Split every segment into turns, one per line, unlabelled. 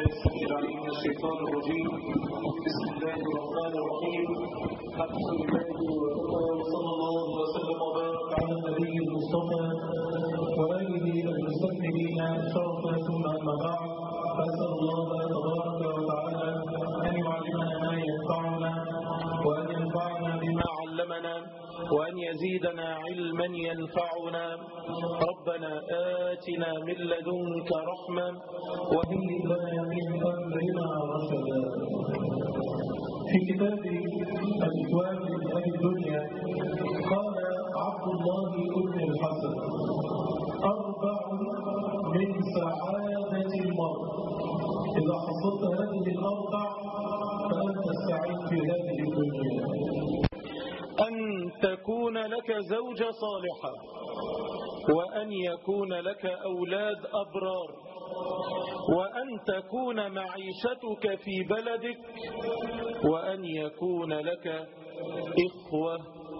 السميع العليم من الشيطان الرجيم بسم الله الرحمن الرحيم الحمد لله وكفى وصلى الله وسلم وبارك على النبي المصطفى وآله المستكملين شرفا ثم أما بعد فأسأل الله تبارك وتعالى أن يعلمنا ما ينفعنا وأن ينفعنا بما علمنا وأن يزيدنا علما ينفعنا ربنا آتنا من لدنك رحمة وهيئ لنا من أمرنا رشدا في كتاب الإجواب لأهل الدنيا قال عبد الله بن الحسن أربع من سعادة المرء إذا حصلت هذه الأربع فأنت السعيد في هذه الدنيا أن تكون لك زوجة صالحة وأن يكون لك أولاد أبرار وأن تكون معيشتك في بلدك وأن يكون لك إخوة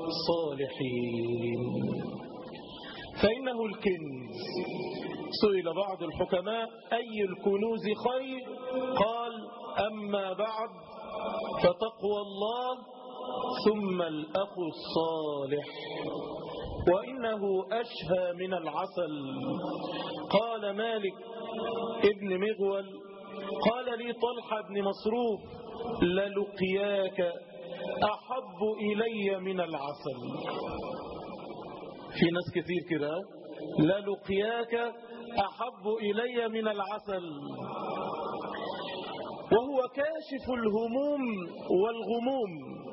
صالحين فإنه الكنز سئل بعض الحكماء أي الكنوز خير قال أما بعد فتقوى الله ثم الأخ الصالح وإنه أشهى من العسل قال مالك ابن مغول قال لي طلحة بن مصروف للقياك أحب إلي من العسل في ناس كثير كده للقياك أحب إلي من العسل وهو كاشف الهموم والغموم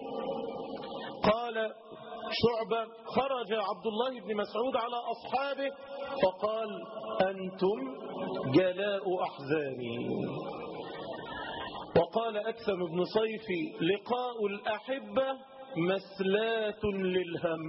قال شعبة خرج عبد الله بن مسعود على أصحابه فقال أنتم جلاء أحزاني وقال أكثم بن صيفي لقاء الأحبة مسلات للهم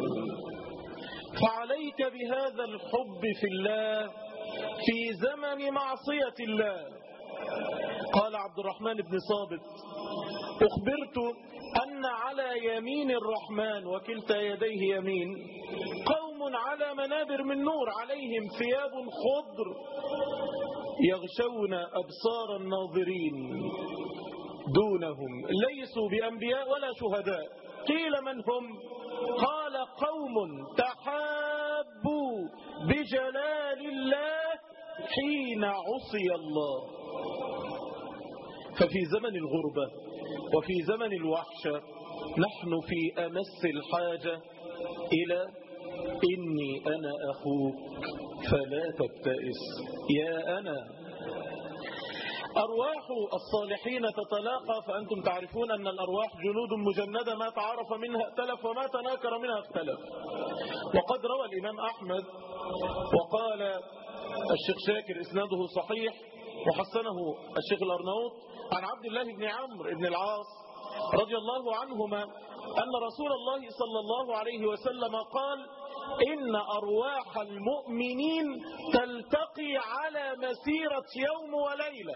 فعليك بهذا الحب في الله في زمن معصية الله قال عبد الرحمن بن صابت أخبرت أن على يمين الرحمن وكلتا يديه يمين قوم على منابر من نور عليهم ثياب خضر يغشون أبصار الناظرين دونهم ليسوا بأنبياء ولا شهداء قيل من هم قال قوم تحابوا بجلال الله حين عصي الله ففي زمن الغربة وفي زمن الوحشة نحن في أمس الحاجة إلى إني أنا أخوك فلا تبتئس يا أنا أرواح الصالحين تتلاقى فأنتم تعرفون أن الأرواح جنود مجندة ما تعرف منها ائتلف وما تناكر منها اختلف وقد روى الإمام أحمد وقال الشيخ شاكر إسناده صحيح وحسنه الشيخ الأرناوط عن عبد الله بن عمرو بن العاص رضي الله عنهما أن رسول الله صلى الله عليه وسلم قال إن أرواح المؤمنين تلتقي على مسيرة يوم وليلة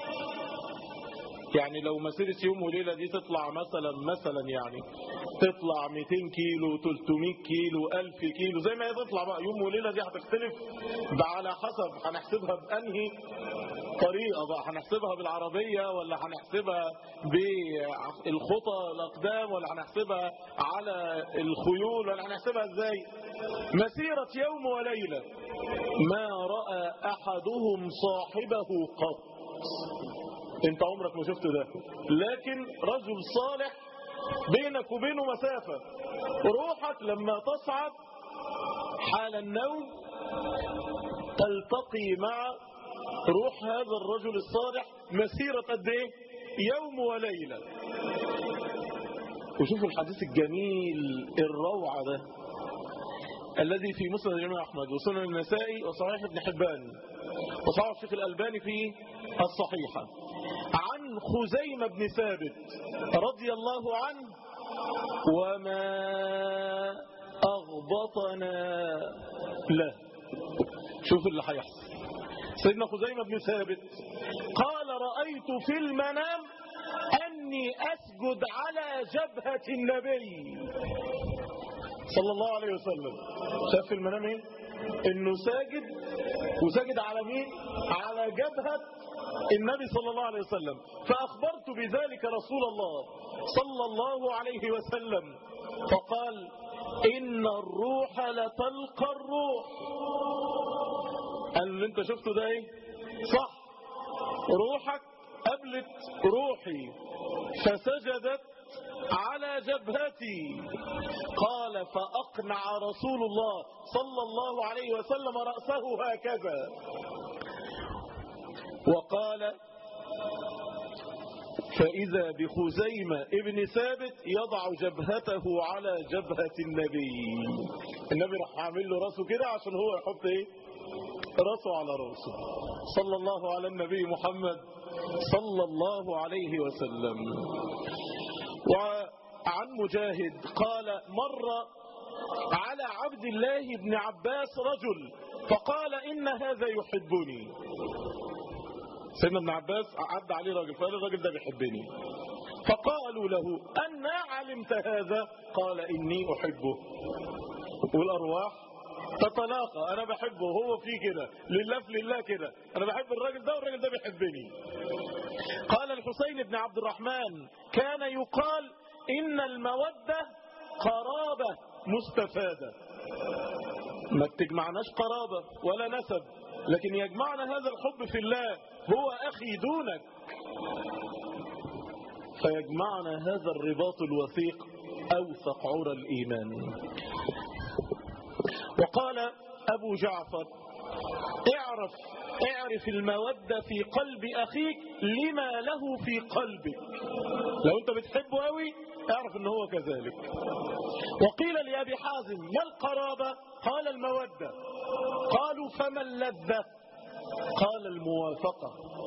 يعني لو مسيرة يوم وليلة دي تطلع مثلا مثلا يعني تطلع 200 كيلو 300 كيلو 1000 كيلو زي ما هي تطلع بقى يوم وليلة دي هتختلف ده على حسب هنحسبها بأنهي طريقة بقى هنحسبها بالعربية ولا هنحسبها بالخطى الأقدام ولا هنحسبها على الخيول ولا هنحسبها ازاي مسيرة يوم وليلة ما رأى أحدهم صاحبه قط انت عمرك ما شفت ده لكن رجل صالح بينك وبينه مسافة روحك لما تصعد حال النوم تلتقي مع روح هذا الرجل الصالح مسيرة قد ايه يوم وليلة وشوفوا الحديث الجميل الروعة ده الذي في مسند الإمام أحمد وسنن النسائي وصحيح ابن حبان وصحيح الشيخ الألباني في الصحيحة عن خزيمة بن ثابت رضي الله عنه وما أغبطنا له شوف اللي هيحصل سيدنا خزيمة بن ثابت قال رأيت في المنام أني أسجد على جبهة النبي صلى الله عليه وسلم شاف في المنام ايه انه ساجد وسجد على مين على جبهة النبي صلى الله عليه وسلم فأخبرت بذلك رسول الله صلى الله عليه وسلم فقال إن الروح لتلقى الروح قال اللي انت شفته ده ايه صح روحك قبلت روحي فسجدت على جبهتي قال فأقنع رسول الله صلى الله عليه وسلم رأسه هكذا وقال فإذا بخزيمة ابن ثابت يضع جبهته على جبهة النبي النبي راح عامل له راسه كده عشان هو يحط ايه راسه على راسه صلى الله على النبي محمد صلى الله عليه وسلم وعن مجاهد قال مر على عبد الله بن عباس رجل فقال إن هذا يحبني سيدنا ابن عباس عدى عليه راجل فقال الراجل ده بيحبني فقالوا له أنا علمت هذا قال إني أحبه والأرواح تتلاقى أنا بحبه وهو في كده لله في لله كده أنا بحب الراجل ده والراجل ده بيحبني قال الحسين بن عبد الرحمن كان يقال إن المودة قرابة مستفادة ما بتجمعناش قرابة ولا نسب لكن يجمعنا هذا الحب في الله هو أخي دونك فيجمعنا هذا الرباط الوثيق أوثق عرى الإيمان وقال أبو جعفر اعرف اعرف المودة في قلب أخيك لما له في قلبك لو أنت بتحبه قوي اعرف أنه هو كذلك وقيل لأبي حازم ما القرابة قال المودة قالوا فما اللذة قال الموافقة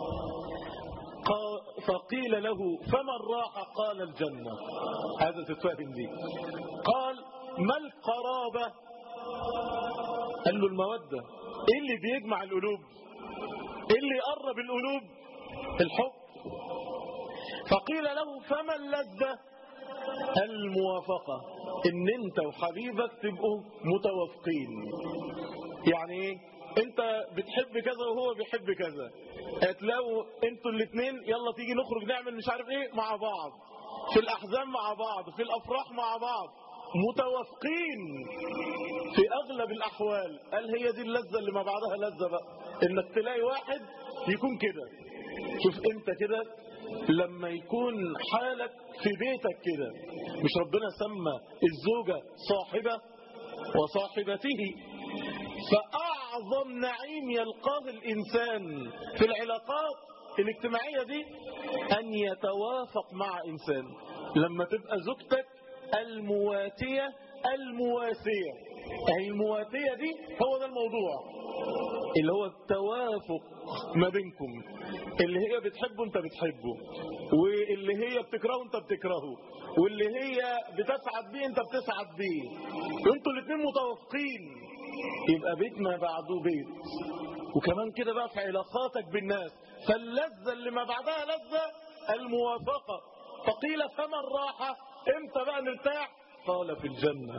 قال فقيل له فما الراحة قال الجنة هذا تتفاهم دي قال ما القرابة قال له المودة ايه اللي بيجمع القلوب ايه اللي يقرب القلوب الحب فقيل له فما اللذة الموافقة ان انت وحبيبك تبقوا متوافقين يعني ايه انت بتحب كذا وهو بيحب كذا هتلاقوا انتوا الاثنين يلا تيجي نخرج نعمل مش عارف ايه مع بعض في الاحزان مع بعض في الافراح مع بعض متوافقين في اغلب الاحوال قال هي دي اللذة اللي ما بعدها لذة بقى انك تلاقي واحد يكون كده شوف انت كده لما يكون حالك في بيتك كده مش ربنا سمى الزوجة صاحبة وصاحبته فأعظم نعيم يلقاه الإنسان في العلاقات الاجتماعية دي أن يتوافق مع إنسان لما تبقى زوجتك المواتية المواسية أي المواتية دي هو ده الموضوع اللي هو التوافق ما بينكم اللي هي بتحبه انت بتحبه واللي هي بتكرهه انت بتكرهه واللي هي بتسعد بيه انت بتسعد بيه انتوا الاثنين متوافقين يبقى بيت ما بعده بيت وكمان كده بقى في علاقاتك بالناس فاللذة اللي ما بعدها لذة الموافقة فقيل فما الراحة امتى بقى نرتاح قال في الجنة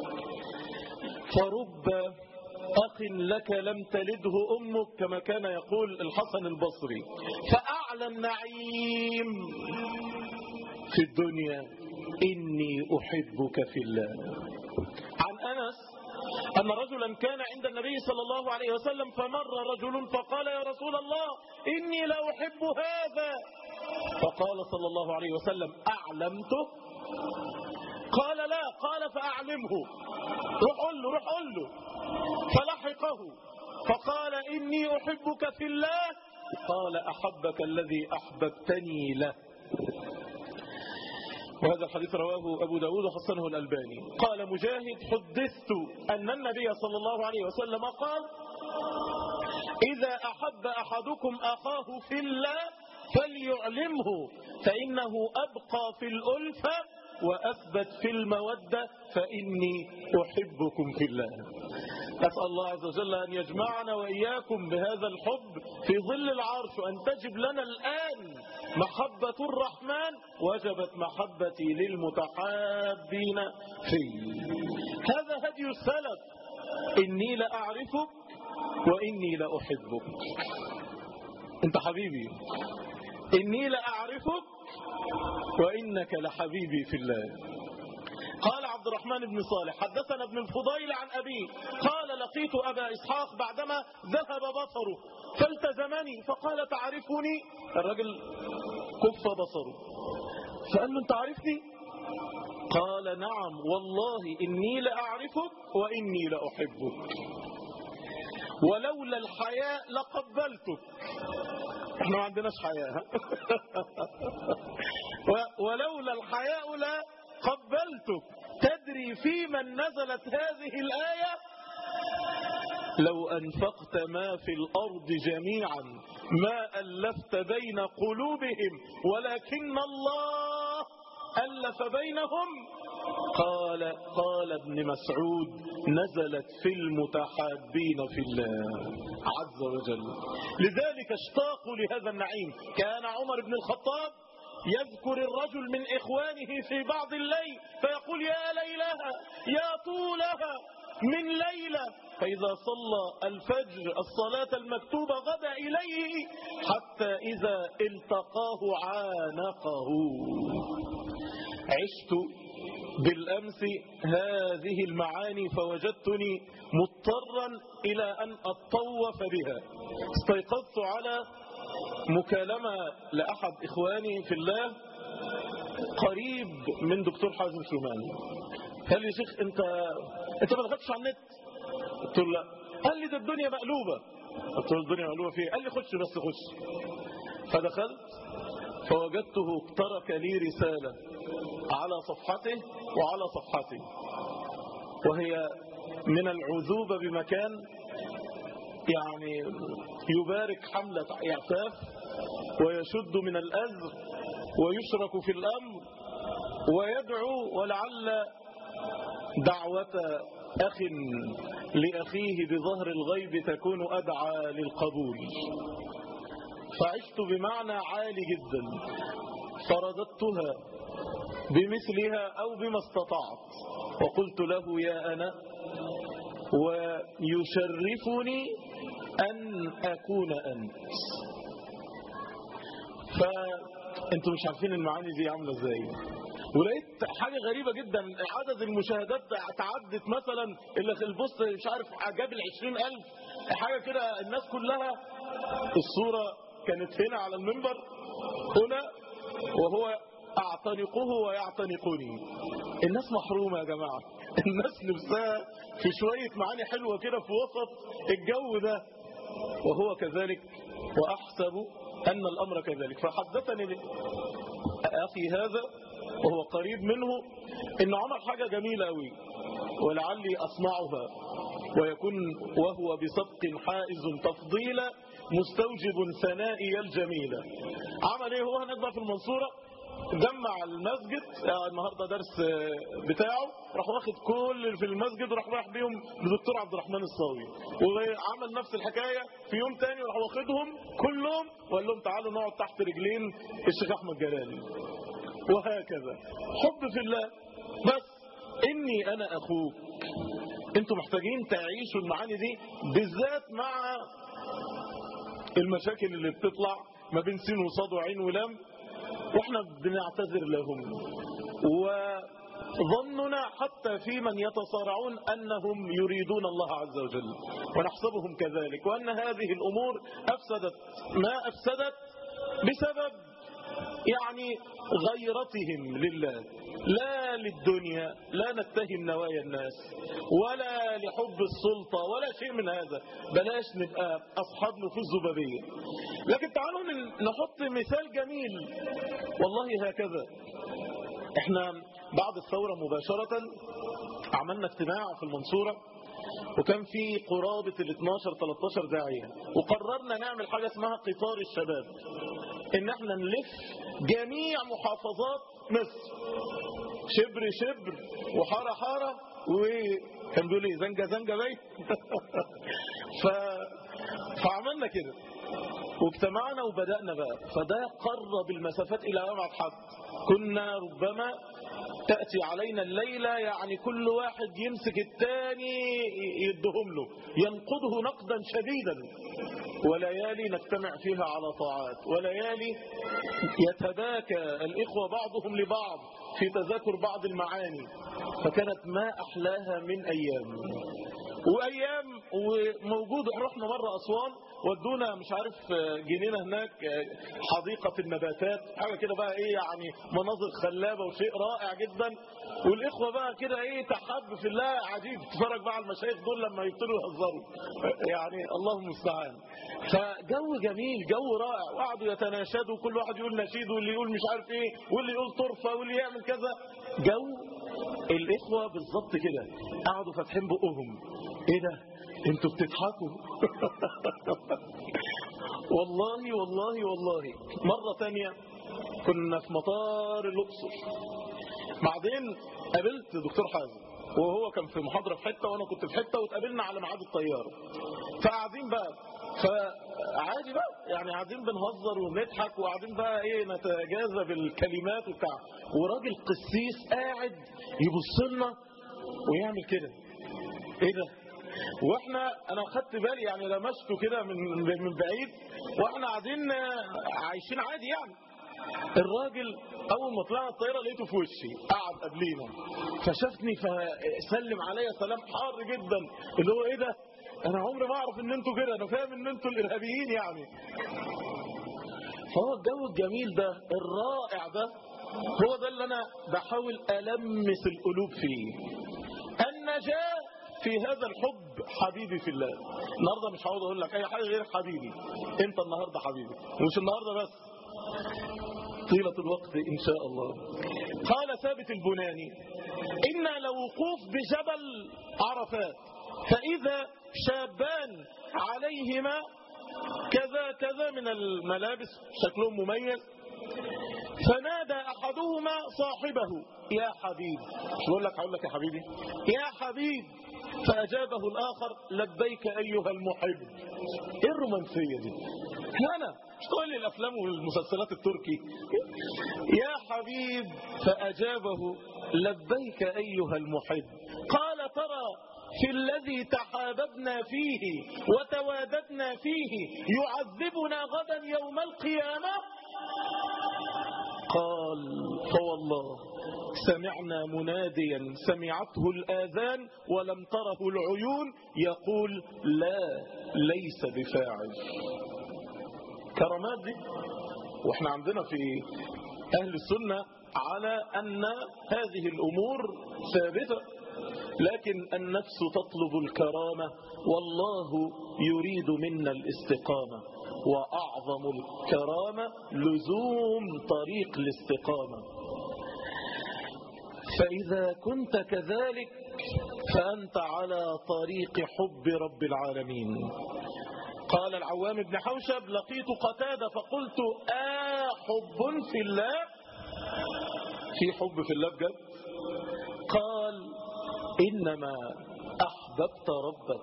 فرب أخ لك لم تلده أمك كما كان يقول الحسن البصري فأعلى النعيم في الدنيا إني أحبك في الله عن أنس أن رجلا كان عند النبي صلى الله عليه وسلم فمر رجل فقال يا رسول الله إني لا أحب هذا فقال صلى الله عليه وسلم أعلمته قال لا قال فأعلمه روح قل له روح قل له فلحقه فقال إني أحبك في الله قال أحبك الذي أحببتني له وهذا الحديث رواه أبو داود وحسنه الألباني قال مجاهد حدثت أن النبي صلى الله عليه وسلم قال إذا أحب أحدكم أخاه في الله فليعلمه فإنه أبقى في الألفة وأثبت في المودة فإني أحبكم في الله أسأل الله عز وجل أن يجمعنا وإياكم بهذا الحب في ظل العرش وأن تجب لنا الآن محبة الرحمن وجبت محبتي للمتحابين فيه هذا هدي السلف إني لأعرفك وإني لأحبك أنت حبيبي إني لأعرفك وإنك لحبيبي في الله قال عبد الرحمن بن صالح حدثنا ابن الفضيل عن أبيه قال لقيت أبا إسحاق بعدما ذهب بصره فالتزمني فقال تعرفني الرجل كف بصره فقال له انت عارفني قال نعم والله إني لأعرفك وإني لأحبك ولولا الحياء لقبلتك احنا ما عندناش حياء ها؟ و- ولولا الحياء لقبلتك تدري في من نزلت هذه الآية لو أنفقت ما في الأرض جميعا ما ألفت بين قلوبهم ولكن الله ألف بينهم قال قال ابن مسعود نزلت في المتحابين في الله عز وجل لذلك اشتاقوا لهذا النعيم كان عمر بن الخطاب يذكر الرجل من إخوانه في بعض الليل فيقول يا ليلها يا طولها من ليلة فإذا صلى الفجر الصلاة المكتوبة غدا إليه حتى إذا التقاه عانقه عشت بالأمس هذه المعاني فوجدتني مضطرا إلى أن أتطوف بها استيقظت على مكالمة لأحد إخواني في الله قريب من دكتور حازم سليمان قال لي يا شيخ انت انت ما دخلتش على النت قلت له لا قال لي ده الدنيا مقلوبة قلت له الدنيا مقلوبة فيه قال لي خش بس خش فدخلت فوجدته ترك لي رسالة على صفحته وعلى صفحتي وهي من العذوبة بمكان يعني يبارك حملة إعفاف ويشد من الأزر ويشرك في الأمر ويدعو ولعل دعوة أخ لأخيه بظهر الغيب تكون أدعى للقبول فعشت بمعنى عالي جدا فرددتها بمثلها أو بما استطعت وقلت له يا أنا ويشرفني أن أكون أنت فأنتم مش عارفين المعاني دي عاملة ازاي ولقيت حاجة غريبة جدا عدد المشاهدات تعدت مثلا اللي في البوست مش عارف جاب العشرين ألف حاجة كده الناس كلها الصورة كانت هنا على المنبر هنا وهو أعتنقه ويعتنقني الناس محرومة يا جماعة الناس نفسها في شوية معاني حلوة كده في وسط الجو ده وهو كذلك وأحسب أن الأمر كذلك فحدثني أخي هذا وهو قريب منه إنه عمل حاجة جميلة أوي ولعلي أصنعها ويكون وهو بسبق حائز تفضيلا مستوجب ثنائي الجميلة عمل ايه هو هناك بقى في المنصورة جمع المسجد يعني النهارده درس بتاعه راح واخد كل اللي في المسجد وراح رايح بيهم لدكتور عبد الرحمن الصاوي وعمل نفس الحكايه في يوم تاني وراح واخدهم كلهم وقال لهم تعالوا نقعد تحت رجلين الشيخ احمد جلالي وهكذا حب في الله بس اني انا اخوك انتوا محتاجين تعيشوا المعاني دي بالذات مع المشاكل اللي بتطلع ما بين سين وصاد وعين ولام واحنا بنعتذر لهم وظننا حتى في من يتصارعون أنهم يريدون الله عز وجل ونحسبهم كذلك وأن هذه الأمور أفسدت ما أفسدت بسبب يعني غيرتهم لله لا للدنيا لا نتهم نوايا الناس ولا لحب السلطة ولا شيء من هذا بلاش نبقى أصحاب نفوذ ذبابية لكن تعالوا نحط مثال جميل والله هكذا احنا بعد الثورة مباشرة عملنا اجتماع في المنصورة وكان في قرابة ال 12-13 داعية وقررنا نعمل حاجة اسمها قطار الشباب ان احنا نلف جميع محافظات مصر شبر شبر وحارة حارة وكان بيقول ايه زنجة زنجة باي ف... فعملنا كده واجتمعنا وبدأنا بقى فده قرب المسافات إلى أبعد حد كنا ربما تأتي علينا الليلة يعني كل واحد يمسك التاني يدهم له ينقضه نقدا شديدا وليالي نجتمع فيها على طاعات وليالي يتباكى الإخوة بعضهم لبعض في تذاكر بعض المعاني فكانت ما أحلاها من أيام وأيام وموجود رحنا مرة أسوان ودونا مش عارف جنينة هناك حديقة النباتات حاجة كده بقى ايه يعني مناظر خلابة وشيء رائع جدا والإخوة بقى كده ايه تحب في الله عجيب تتفرج بقى على المشايخ دول لما يبتدوا يهزروا يعني الله المستعان فجو جميل جو رائع وقعدوا يتناشدوا كل واحد يقول نشيد واللي يقول مش عارف ايه واللي يقول طرفة واللي يعمل كذا جو الإخوة بالظبط كده قعدوا فاتحين بقهم ايه ده انتوا بتضحكوا والله والله والله مرة تانية كنا في مطار الأقصر بعدين قابلت دكتور حازم وهو كان في محاضرة في حتة وأنا كنت في حتة واتقابلنا على ميعاد الطيارة فقاعدين بقى فعادي بقى يعني قاعدين بنهزر ونضحك وقاعدين بقى ايه نتجاذب بالكلمات وبتاع وراجل قسيس قاعد يبص لنا ويعمل كده ايه ده واحنا انا خدت بالي يعني لمسته كده من من بعيد واحنا قاعدين عايشين عادي يعني الراجل اول ما طلعنا الطياره لقيته في وشي قعد قبلينا فشافني فسلم عليا سلام حار جدا اللي هو ايه ده انا عمري ما اعرف ان انتوا كده انا فاهم ان انتوا الارهابيين يعني فهو الجو الجميل ده الرائع ده هو ده اللي انا بحاول المس القلوب فيه النجاه في هذا الحب حبيبي في الله النهاردة مش هقعد اقول لك اي حاجة غير حبيبي انت النهاردة حبيبي ومش النهاردة بس طيلة الوقت ان شاء الله قال ثابت البناني إنا لوقوف بجبل عرفات فإذا شابان عليهما كذا كذا من الملابس شكلهم مميز فنادى أحدهما صاحبه يا حبيب مش بقول لك هقول لك يا حبيبي يا حبيب فأجابه الآخر لبيك أيها المحب إيه الرومانسية دي أنا مش تقول لي الأفلام والمسلسلات التركي يا حبيب فأجابه لبيك أيها المحب قال ترى في الذي تحاببنا فيه وتواددنا فيه يعذبنا غدا يوم القيامة قال فوالله سمعنا مناديا سمعته الآذان ولم تره العيون يقول لا ليس بفاعل كرامات دي واحنا عندنا في أهل السنة على أن هذه الأمور ثابتة لكن النفس تطلب الكرامة والله يريد منا الاستقامة وأعظم الكرامة لزوم طريق الاستقامة فإذا كنت كذلك فأنت على طريق حب رب العالمين قال العوام بن حوشب لقيت قتادة فقلت آه حب في الله في حب في الله بجد قال إنما أحببت ربك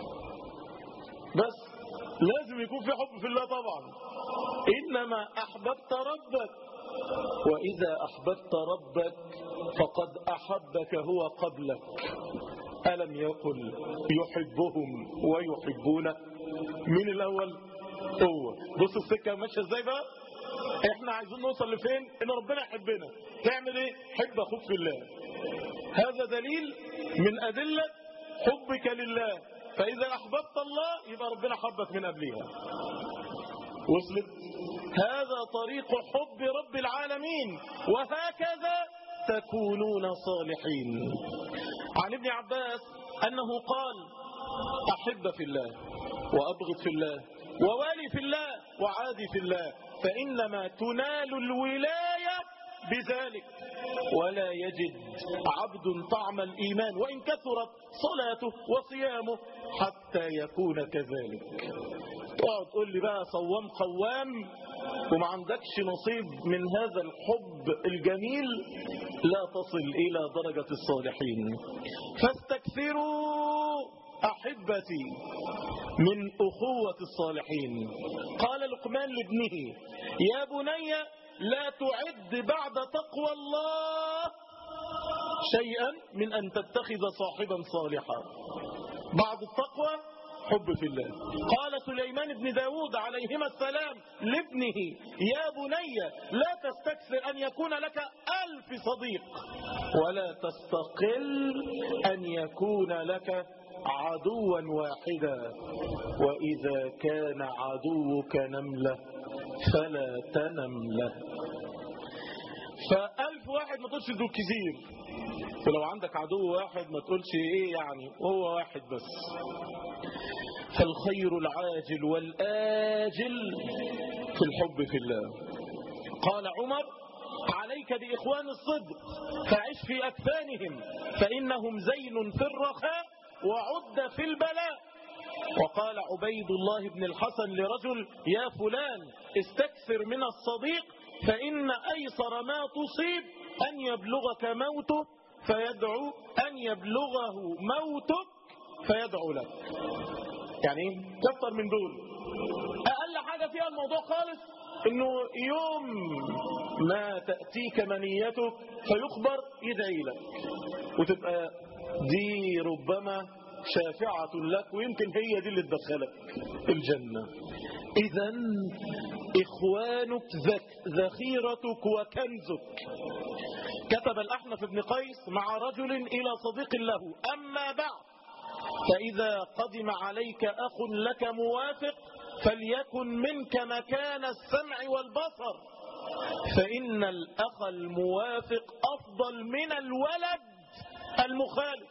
بس لازم يكون في حب في الله طبعا إنما أحببت ربك وإذا أحببت ربك فقد أحبك هو قبلك ألم يقل يحبهم ويحبونه من الأول هو بص السكة ماشية ازاي بقى احنا عايزين نوصل لفين ان ربنا يحبنا تعمل ايه حب اخوك في الله هذا دليل من أدلة حبك لله فإذا أحببت الله يبقى ربنا حبك من قبلها وصلت هذا طريق حب رب العالمين وهكذا تكونون صالحين عن ابن عباس أنه قال أحب في الله وأبغض في الله ووالي في الله وعادي في الله فإنما تنال الولاية بذلك ولا يجد عبد طعم الإيمان وإن كثرت صلاته وصيامه حتى يكون كذلك تقعد تقول لي بقى صوام قوام وما عندكش نصيب من هذا الحب الجميل لا تصل إلى درجة الصالحين فاستكثروا أحبتي من أخوة الصالحين قال لقمان لابنه يا بني لا تعد بعد تقوى الله شيئا من أن تتخذ صاحبا صالحا بعد التقوى حب في الله قال سليمان بن داود عليهما السلام لابنه يا بني لا تستكثر أن يكون لك ألف صديق ولا تستقل أن يكون لك عدوا واحدا وإذا كان عدوك نملة فلا تنم له فألف واحد ما تقولش دول كتير ولو عندك عدو واحد ما تقولش ايه يعني هو واحد بس فالخير العاجل والآجل في الحب في الله قال عمر عليك بإخوان الصدق فعش في أكفانهم فإنهم زين في الرخاء وعد في البلاء وقال عبيد الله بن الحسن لرجل يا فلان استكثر من الصديق فإن أيسر ما تصيب أن يبلغك موته فيدعو أن يبلغه موتك فيدعو لك يعني ايه كتر من دول اقل حاجة فيها الموضوع خالص انه يوم ما تأتيك منيتك فيخبر يدعي لك وتبقى دي ربما شافعة لك ويمكن هي دي اللي تدخلك الجنة اذا اخوانك ذخيرتك وكنزك كتب الأحنف بن قيس مع رجل إلى صديق له أما بعد فإذا قدم عليك أخ لك موافق فليكن منك مكان السمع والبصر فإن الأخ الموافق أفضل من الولد المخالف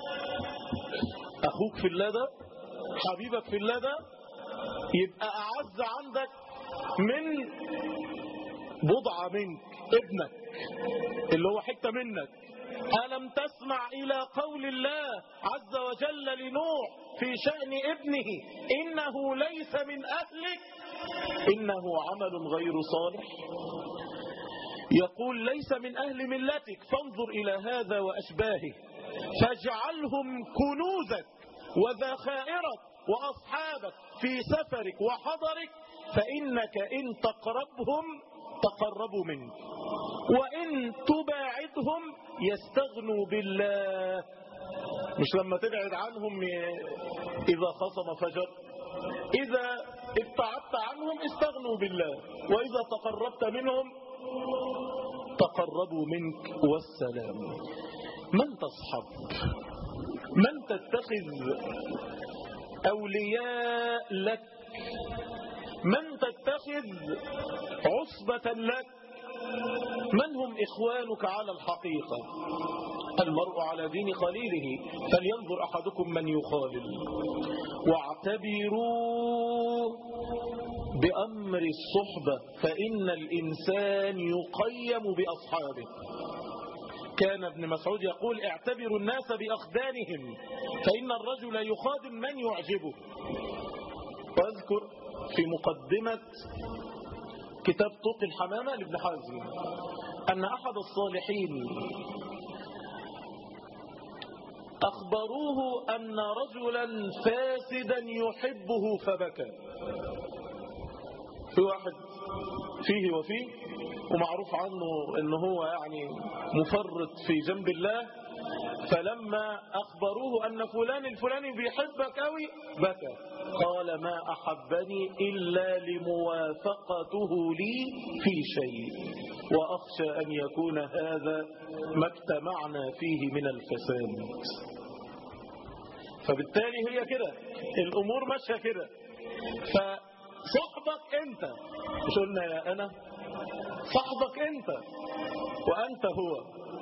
أخوك في الله ده حبيبك في الله ده يبقى أعز عندك من بضعة منك ابنك اللي هو حتة منك ألم تسمع إلى قول الله عز وجل لنوح في شأن ابنه إنه ليس من أهلك إنه عمل غير صالح يقول ليس من أهل ملتك فانظر إلى هذا وأشباهه فاجعلهم كنوزك وذخائرك وأصحابك في سفرك وحضرك فإنك إن تقربهم تقربوا منك وإن تباعدهم يستغنوا بالله مش لما تبعد عنهم إذا خصم فجر إذا ابتعدت عنهم استغنوا بالله وإذا تقربت منهم تقربوا منك والسلام من تصحب من تتخذ أولياء لك من تتخذ عصبة لك من هم إخوانك على الحقيقة المرء على دين خليله فلينظر أحدكم من يخالل واعتبروا بأمر الصحبة فإن الإنسان يقيم بأصحابه كان ابن مسعود يقول اعتبروا الناس بأخدانهم فإن الرجل يخادم من يعجبه واذكر في مقدمة كتاب طوق الحمامة لابن حازم أن أحد الصالحين أخبروه أن رجلا فاسدا يحبه فبكى في واحد فيه وفيه ومعروف عنه أنه هو يعني مفرط في جنب الله فلما أخبروه أن فلان الفلاني بيحبك قوي بكى قال ما أحبني إلا لموافقته لي في شيء وأخشى أن يكون هذا ما اجتمعنا فيه من الفساد فبالتالي هي كده الأمور ماشية كده فصحبك أنت مش قلنا يا أنا صحبك أنت وأنت هو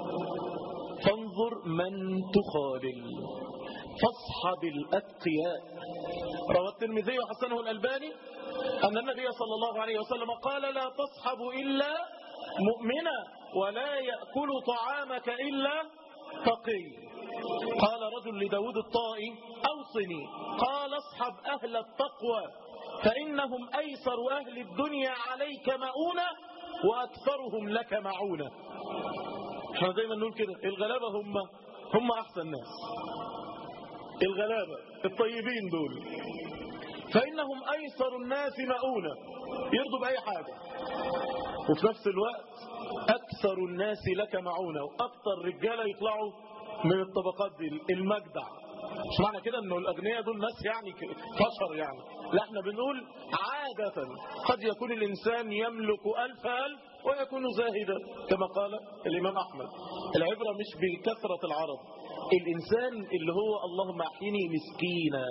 فانظر من تخالل فاصحب الأتقياء روى الترمذي وحسنه الألباني أن النبي صلى الله عليه وسلم قال لا تصحب إلا مؤمنا ولا يأكل طعامك إلا تقي قال رجل لداود الطائي أوصني قال اصحب أهل التقوى فإنهم أيسر أهل الدنيا عليك مؤونة وأكثرهم لك معونة احنا دايما نقول كده الغلابة هم هم أحسن ناس الغلابة الطيبين دول فإنهم أيسر الناس مؤونة يرضوا بأي حاجة وفي نفس الوقت أكثر الناس لك معونة وأكثر رجالة يطلعوا من الطبقات دي المجدع مش معنى كده انه الاغنياء دول ناس يعني فشر يعني لا احنا بنقول عادة قد يكون الانسان يملك الف الف ويكون زاهدا كما قال الامام احمد العبرة مش بكثرة العرض الانسان اللي هو اللهم احيني مسكينا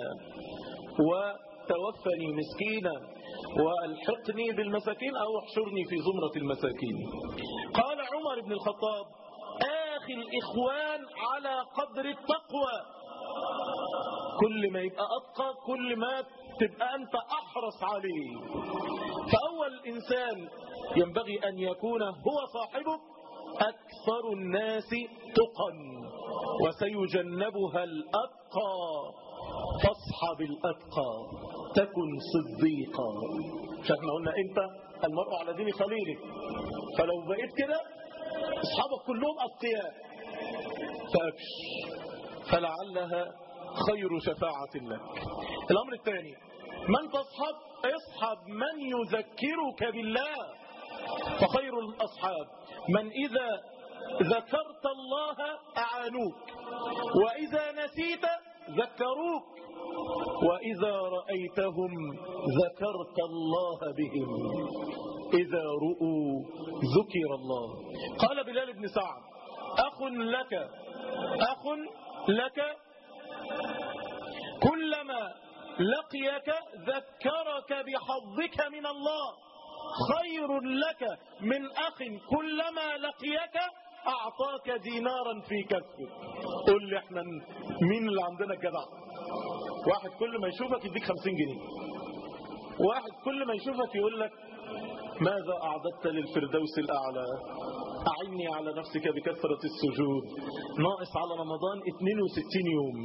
وتوفني مسكينا والحقني بالمساكين او احشرني في زمرة المساكين قال عمر بن الخطاب اخي الاخوان على قدر التقوى كل ما يبقى أتقى كل ما تبقى أنت أحرص عليه فأول إنسان ينبغي أن يكون هو صاحبه أكثر الناس تقا وسيجنبها الأتقى فاصحب الأتقى تكن صديقا مش احنا قلنا انت المرء على دين خليله فلو بقيت كده اصحابك كلهم أتقياء فأبش فلعلها خير شفاعة لك الأمر الثاني من تصحب اصحب من يذكرك بالله فخير الأصحاب من إذا ذكرت الله أعانوك وإذا نسيت ذكروك وإذا رأيتهم ذكرت الله بهم إذا رؤوا ذكر الله قال بلال بن سعد أخ لك أخ لك كلما لقيك ذكرك بحظك من الله خير لك من أخ كلما لقيك أعطاك دينارا في كفك قل لي احنا مين اللي عندنا الجدع واحد كل ما يشوفك يديك خمسين جنيه واحد كل ما يشوفك يقول لك ماذا أعددت للفردوس الأعلى أعني على نفسك بكثرة السجود ناقص على رمضان 62 يوم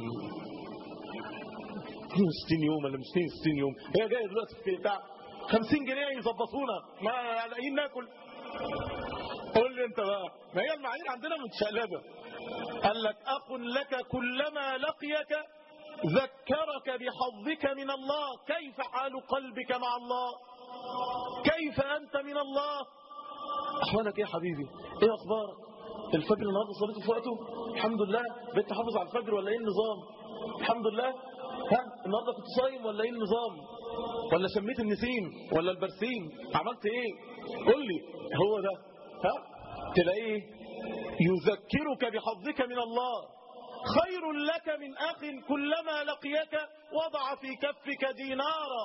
62 يوم ولا مش 62 يوم هي جايه دلوقتي في بتاع 50 جنيه يظبطونا ما لاقيين ناكل قول لي انت بقى ما هي المعايير عندنا متشقلبه قال لك اخ لك كلما لقيك ذكرك بحظك من الله كيف حال قلبك مع الله كيف انت من الله احوالك ايه يا حبيبي ايه اخبارك الفجر النهارده صليته في وقته الحمد لله بقيت تحافظ على الفجر ولا ايه النظام الحمد لله ها النهارده كنت صايم ولا ايه النظام ولا شميت النسيم ولا البرسيم عملت ايه قول لي هو ده ها تلاقيه يذكرك بحظك من الله خير لك من أخ كلما لقيك وضع في كفك دينارا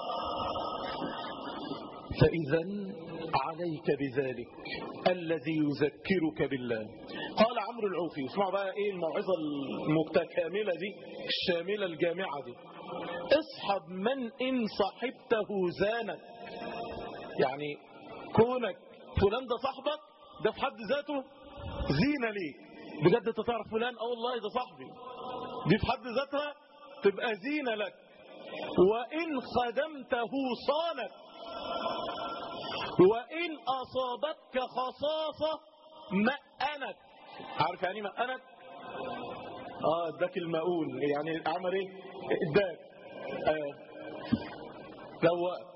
فإذا عليك بذلك الذي يذكرك بالله قال عمرو العوفي اسمعوا بقى ايه الموعظة المتكاملة دي الشاملة الجامعة دي اصحب من ان صحبته زانك يعني كونك فلان ده صاحبك ده في حد ذاته زينة ليك بجد انت تعرف فلان اه والله ده صاحبي دي في حد ذاتها تبقى زينة لك وإن خدمته صانك وإن أصابتك خصاصة مأنك عارف يعني مأنك اه اداك المؤون يعني عمل ايه اداك آه. دوق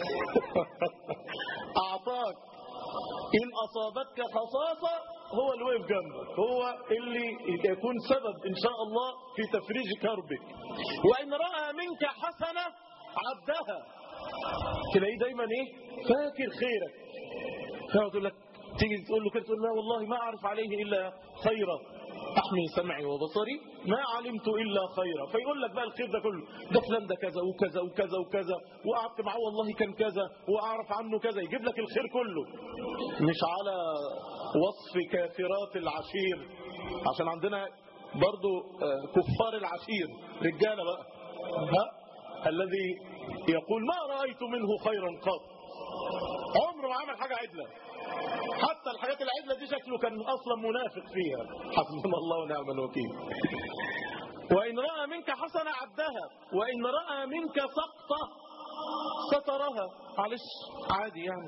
اعطاك ان اصابتك خصاصة هو اللي وقف جنبك هو اللي يكون سبب ان شاء الله في تفريج كربك وان رأى منك حسنة عدها تلاقيه دايما ايه فاكر خيرك فيقعد يقول لك تيجي تقول له كده تقول لا والله ما اعرف عليه الا خيرا احمي سمعي وبصري ما علمت الا خيرا فيقول لك بقى الخير ده كله ده فلان ده كذا وكذا وكذا وكذا وقعدت معاه والله كان كذا واعرف عنه كذا يجيب لك الخير كله مش على وصف كافرات العشير عشان عندنا برضو كفار العشير رجاله بقى ها الذي يقول ما رأيت منه خيرا قط عمره ما عمل حاجة عدلة حتى الحاجات العدلة دي شكله كان أصلا منافق فيها حسبنا الله ونعم الوكيل وإن رأى منك حسنة عدها وإن رأى منك سقطة سترها معلش عادي يعني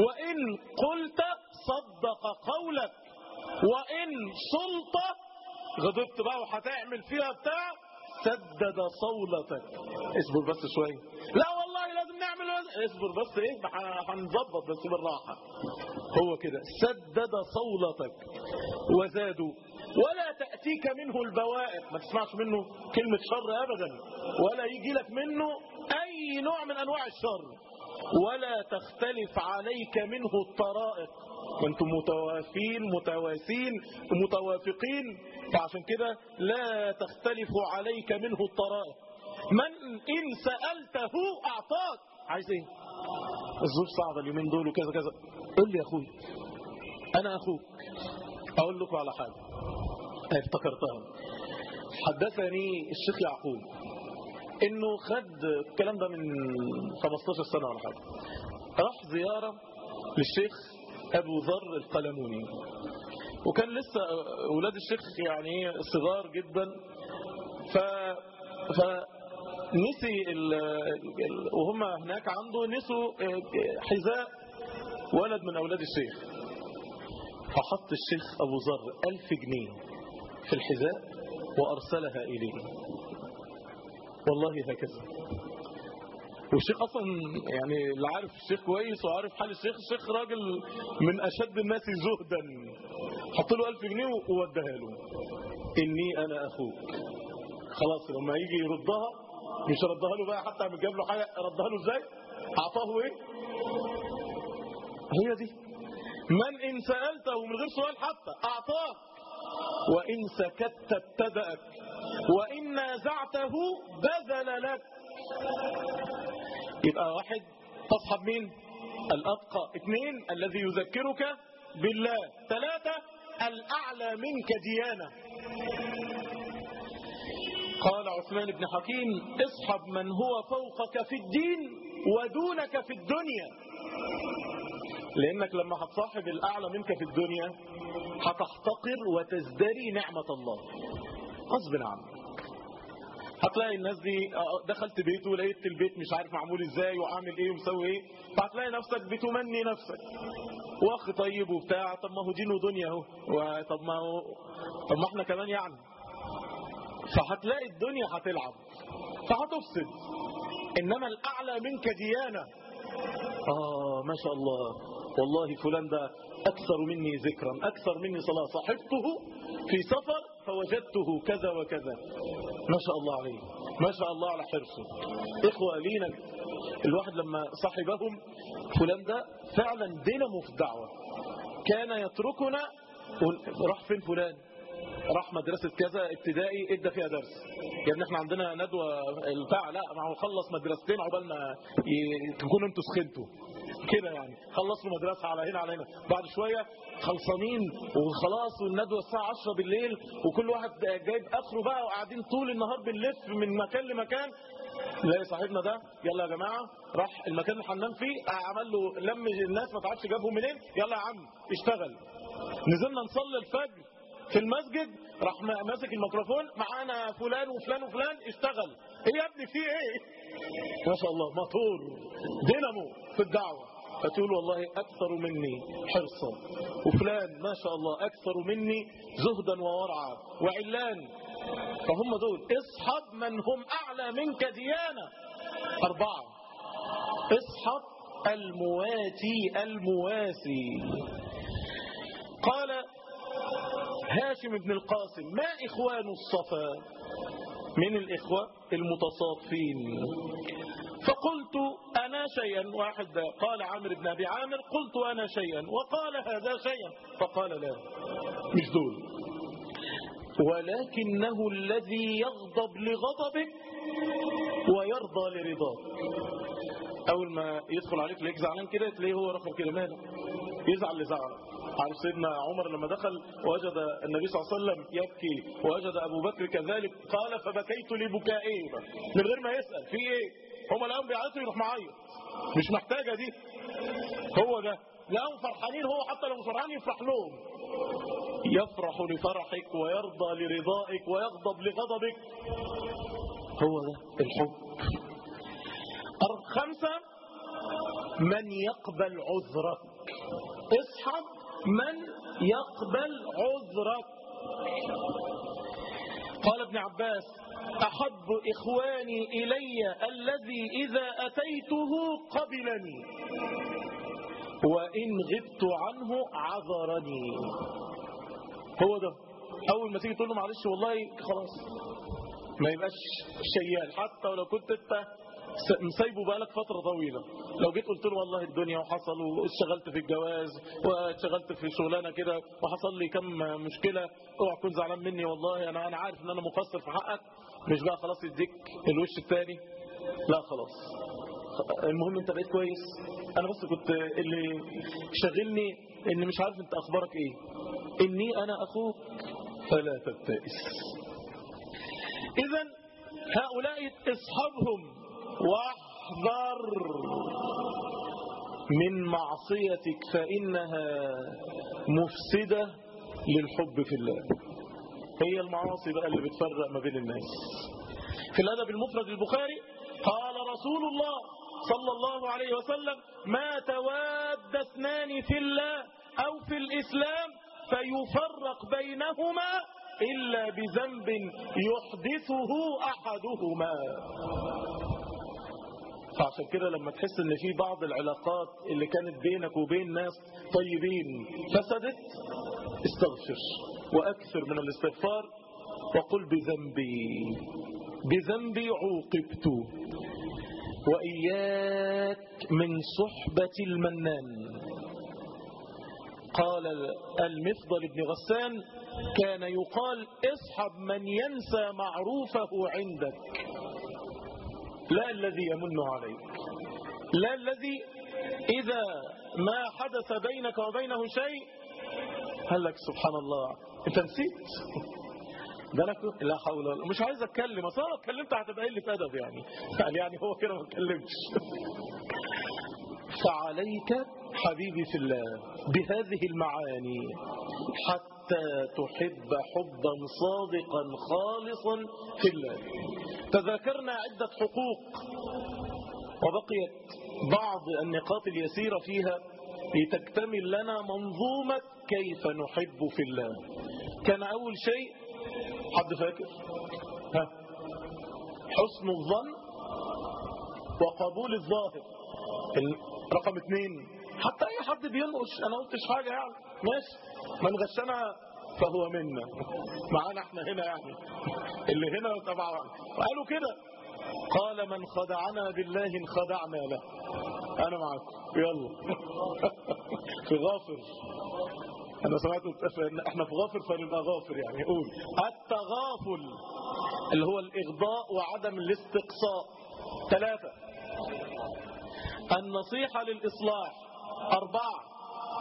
وإن قلت صدق قولك وإن صلت غضبت بقى وهتعمل فيها بتاع سدد صولتك اصبر بس شويه لا والله لازم نعمل اصبر بس ايه هنظبط بس بالراحه هو كده سدد صولتك وزادوا ولا تأتيك منه البوائق ما تسمعش منه كلمة شر أبدا ولا يجي لك منه أي نوع من أنواع الشر ولا تختلف عليك منه الطرائق وانتم متوافين متواسين متوافقين فعشان كده لا تختلف عليك منه الطرائق من إن سألته أعطاك عايز ايه الظروف صعبة اليومين دول وكذا كذا قل لي يا أخوي أنا أخوك أقول لكم على حاجة افتكرتها حدثني الشيخ يعقوب انه خد الكلام ده من 15 سنة ولا حاجة راح زيارة للشيخ ابو ذر القلموني وكان لسه اولاد الشيخ يعني صغار جدا ف فنسي ال... وهم هناك عنده نسوا حذاء ولد من اولاد الشيخ فحط الشيخ ابو ذر ألف جنيه في الحذاء وأرسلها إليه والله هكذا والشيخ أصلا يعني اللي عارف الشيخ كويس وعارف حال الشيخ الشيخ راجل من أشد الناس زهدا حط له ألف جنيه وودها له إني أنا أخوك خلاص لما يجي يردها مش ردها له بقى حتى جاب له حاجة ردها له إزاي أعطاه إيه هي دي من إن سألته من غير سؤال حتى أعطاك وإن سكت ابتدأك وإن نازعته بذل لك يبقى واحد تصحب مين الأتقى اثنين الذي يذكرك بالله ثلاثة الأعلى منك ديانة قال عثمان بن حكيم اصحب من هو فوقك في الدين ودونك في الدنيا لأنك لما هتصاحب الأعلى منك في الدنيا هتحتقر وتزدري نعمة الله غصب عنك هتلاقي الناس دي دخلت بيته ولقيت البيت مش عارف معمول ازاي وعامل ايه ومسوي ايه فهتلاقي نفسك بتمني نفسك واخ طيب وبتاع طب ما هو دين ودنيا اهو طب ما هو طب ما احنا كمان يعني فهتلاقي الدنيا هتلعب فهتفسد انما الاعلى منك ديانه اه ما شاء الله والله فلان ده أكثر مني ذكرا أكثر مني صلاة صاحبته في سفر فوجدته كذا وكذا ما شاء الله عليه ما شاء الله على حرصه إخوة لينا الواحد لما صاحبهم فلان ده فعلا دينامو في الدعوة كان يتركنا راح فين فلان راح مدرسة كذا ابتدائي ادى فيها درس يا ابني احنا عندنا ندوة البتاع لا ما هو خلص مدرستين عقبال ما تكونوا انتوا سخنتوا كده يعني خلصوا مدرسة على هنا على هنا بعد شوية خلصانين وخلاص والندوة الساعة 10 بالليل وكل واحد جايب اخره بقى وقاعدين طول النهار بنلف من مكان لمكان لا صاحبنا ده يلا يا جماعة راح المكان اللي هننام فيه عمل له لم الناس ما تعرفش جابهم منين يلا يا عم اشتغل نزلنا نصلي الفجر في المسجد راح ماسك الميكروفون معانا فلان وفلان وفلان اشتغل ايه يا ابني في ايه ما شاء الله موتور دينامو في الدعوة فتقول والله أكثر مني حرصا وفلان ما شاء الله أكثر مني زهدا وورعا وعلان فهم دول اصحب من هم أعلى منك ديانة أربعة اصحب المواتي المواسي قال هاشم بن القاسم ما إخوان الصفا من الإخوة المتصافين فقلت أنا شيئا واحد قال عامر بن أبي عامر قلت أنا شيئا وقال هذا شيئا فقال لا مش دول ولكنه الذي يغضب لغضبك ويرضى لرضاك أول ما يدخل عليك تلاقيك زعلان كده تلاقيه هو رقم كده ماله يزعل لزعل عارف سيدنا عمر لما دخل وجد النبي صلى الله عليه وسلم يبكي ووجد أبو بكر كذلك قال فبكيت لبكائه من غير ما يسأل في ايه هم الآن بيعيطوا يروح معيط مش محتاجة دي هو ده لهم فرحانين هو حتى لو مش فرحان يفرح لهم يفرح لفرحك ويرضى لرضائك ويغضب لغضبك هو ده الحب خمسة من يقبل عذرك اصحب من يقبل عذرك قال ابن عباس أحب إخواني إلي الذي إذا أتيته قبلني وإن غبت عنه عذرني هو ده أول ما تيجي تقول له معلش والله خلاص ما يبقاش شيال حتى ولو كنت انت مسايبه بقالك فترة طويلة لو جيت قلت له والله الدنيا وحصل واشتغلت في الجواز واشتغلت في شغلانة كده وحصل لي كم مشكلة اوعى تكون زعلان مني والله انا انا عارف ان انا مقصر في حقك مش بقى خلاص يديك الوش الثاني لا خلاص المهم انت بقيت كويس انا بس كنت اللي شغلني ان مش عارف انت اخبارك ايه اني انا اخوك فلا تبتئس اذا هؤلاء اصحابهم واحذر من معصيتك فإنها مفسدة للحب في الله هي المعاصي بقى اللي بتفرق ما بين الناس في الأدب المفرد البخاري قال رسول الله صلى الله عليه وسلم ما تواد اثنان في الله أو في الإسلام فيفرق بينهما إلا بذنب يحدثه أحدهما فعشان كده لما تحس ان في بعض العلاقات اللي كانت بينك وبين ناس طيبين فسدت استغفر واكثر من الاستغفار وقل بذنبي بذنبي عوقبت وإياك من صحبة المنان قال المفضل بن غسان كان يقال اصحب من ينسى معروفه عندك لا الذي يمن عليك لا الذي إذا ما حدث بينك وبينه شيء قال لك سبحان الله انت نسيت ده انا كنت لا حول ولا مش عايز اتكلم اصل لو اتكلمت هتبقى قله ادب يعني قال يعني هو كده ما اتكلمش فعليك حبيبي في الله بهذه المعاني حتى تحب حبا صادقا خالصا في الله تذاكرنا عدة حقوق وبقيت بعض النقاط اليسيرة فيها لتكتمل لنا منظومة كيف نحب في الله كان أول شيء حد فاكر ها حسن الظن وقبول الظاهر رقم اثنين حتى اي حد بينقش انا قلتش حاجة يعني ماشي من غشنا فهو منا معانا احنا هنا يعني اللي هنا تبع قالوا كده قال من خدعنا بالله انخدعنا له انا معاكم يلا في غافر انا سمعت احنا في غافر فنبقى غافر يعني قول التغافل اللي هو الاغضاء وعدم الاستقصاء ثلاثة النصيحة للإصلاح أربعة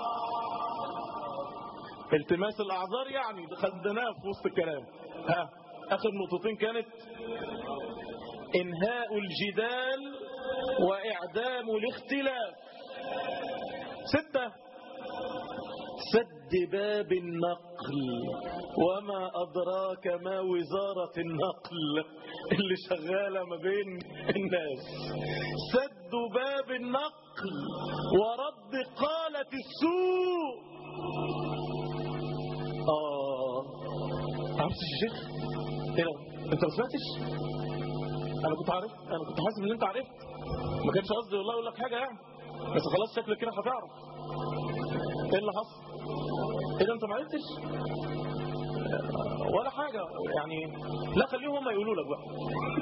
التماس الأعذار يعني خدناه في وسط الكلام ها آخر نقطتين كانت إنهاء الجدال وإعدام الاختلاف ستة سد باب النقل وما أدراك ما وزارة النقل اللي شغالة ما بين الناس سد باب النقل ورد قالة السوء آه عرفت الشيخ ايه ده انت ما سمعتش انا كنت عارف انا كنت حاسس ان انت عرفت ما كانش قصدي والله اقول لك حاجه يعني بس خلاص شكلك كده هتعرف ايه اللي حصل ايه ده انت ما عرفتش ولا حاجه يعني لا خليهم هم يقولوا لك بقى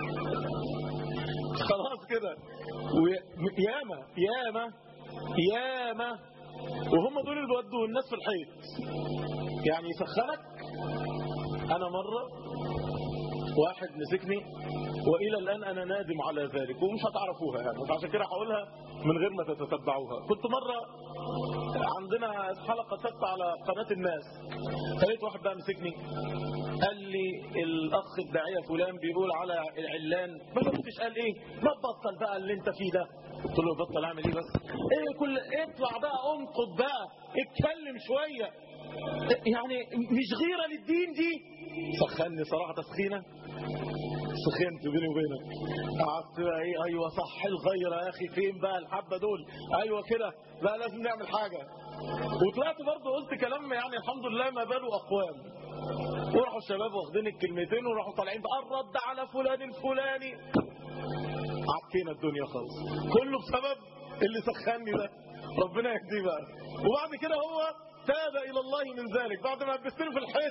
خلاص كده ياما ياما ياما وهم دول اللي بيودوا الناس في الحيط يعني يسخنك انا مره واحد مسكني والى الان انا نادم على ذلك ومش هتعرفوها يعني فعشان كده هقولها من غير ما تتتبعوها كنت مره عندنا حلقه ثابته على قناه الناس فلقيت واحد بقى مسكني قال لي الاخ الداعيه فلان بيقول على العلان ما فهمتش قال ايه ما تبطل بقى اللي انت فيه ده قلت له بطل اعمل ايه بس ايه كل اطلع بقى انقض بقى اتكلم شويه يعني مش غيره للدين دي سخني صراحه تسخينه سخنت بيني وبينك قعدت بقى ايه ايوه صح الغيره يا اخي فين بقى الحبه دول ايوه كده بقى لازم نعمل حاجه وطلعت برضه قلت كلام يعني الحمد لله ما باله اقوام وراحوا الشباب واخدين الكلمتين وراحوا طالعين بقى الرد على فلان الفلاني عكينا الدنيا خالص كله بسبب اللي سخني ده ربنا يهديه بقى وبعد كده هو تاب الى الله من ذلك بعد ما لبستني في الحيط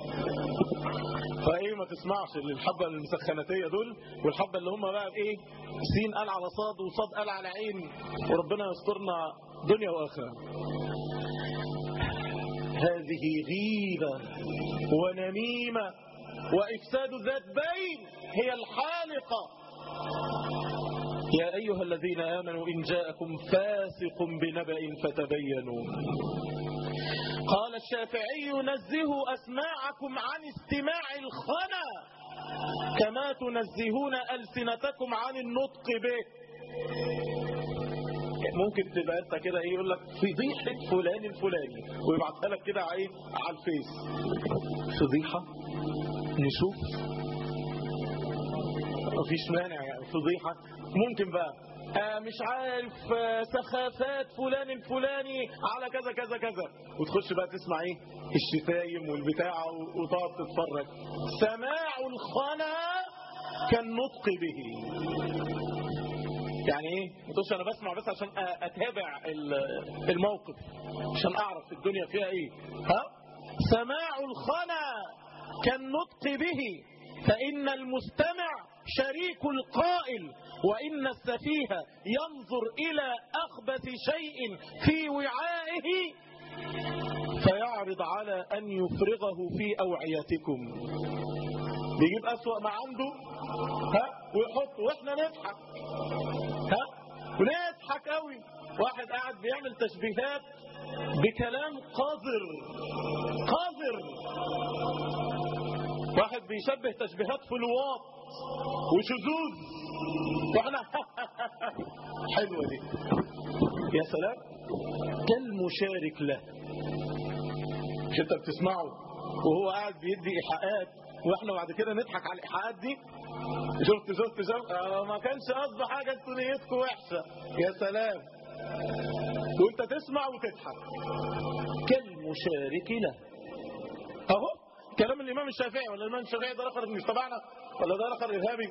فايه ما تسمعش الحبه المسخناتيه دول والحبه اللي هم بقى ايه سين قال على صاد وصاد قال على عين وربنا يسترنا دنيا واخره هذه غيبه ونميمه وافساد ذات بين هي الحالقه يا أيها الذين آمنوا إن جاءكم فاسق بنبأ فتبينوا قال الشافعي نزهوا أسماعكم عن استماع الخنا كما تنزهون ألسنتكم عن النطق به ممكن تبقى انت كده ايه يقول لك فضيحه فلان الفلاني ويبعتها لك كده على ايه على الفيس فضيحه نشوف مفيش مانع يعني فضيحه ممكن بقى آه مش عارف آه سخافات فلان الفلاني على كذا كذا كذا وتخش بقى تسمع ايه الشتايم والبتاع وتقعد تتفرج سماع الخنا كالنطق به يعني ايه ما تقولش انا بسمع بس عشان اتابع الموقف عشان اعرف الدنيا فيها ايه ها سماع الخنا كالنطق به فان المستمع شريك القائل وإن السفيه ينظر إلى أخبث شيء في وعائه فيعرض على أن يفرغه في أوعيتكم بيجيب أسوأ ما عنده ها ويحط وإحنا نضحك ها ونضحك قوي واحد قاعد بيعمل تشبيهات بكلام قذر قذر واحد بيشبه تشبيهات فلوات وشذوذ واحنا حلوه دي يا سلام كالمشارك له مش انت بتسمعه وهو قاعد بيدي ايحاءات واحنا بعد كده نضحك على الايحاءات دي شفت شفت شفت آه ما كانش قصده حاجه انتوا نيتكم وحشه يا سلام وانت تسمع وتضحك كالمشارك له اهو كلام الامام الشافعي ولا الامام الشافعي ده اخر مش تبعنا ولا ده اخر ارهابي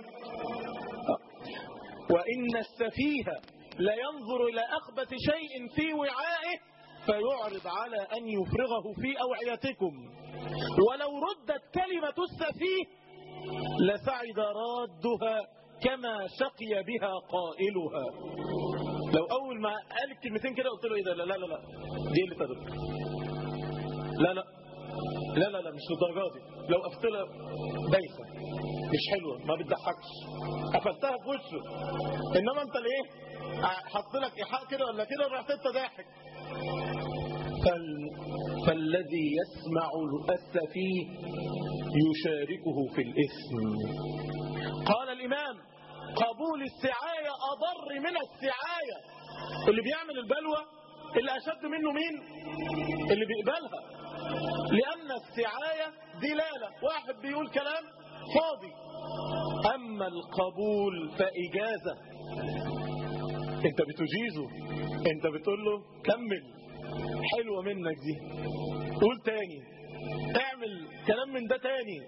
وان السفيه لا ينظر الى اخبث شيء في وعائه فيعرض على ان يفرغه في اوعيتكم ولو ردت كلمه السفيه لسعد رادها كما شقي بها قائلها لو اول ما قال الكلمتين كده قلت له ايه ده لا لا لا لا دي اللي تدرك لا لا لا لا لا مش للدرجه دي لو قفتلها بايخه مش حلوه ما بتضحكش قفلتها في وشه انما انت ليه حط لك ايحاء كده ولا كده رحت انت ضاحك فال... فالذي يسمع السفيه يشاركه في الاثم قال الامام قبول السعايه اضر من السعايه اللي بيعمل البلوى اللي اشد منه مين اللي بيقبلها لأن السعاية دلالة واحد بيقول كلام فاضي أما القبول فإجازة أنت بتجيزه أنت بتقول له كمل حلوة منك دي قول تاني اعمل كلام من ده تاني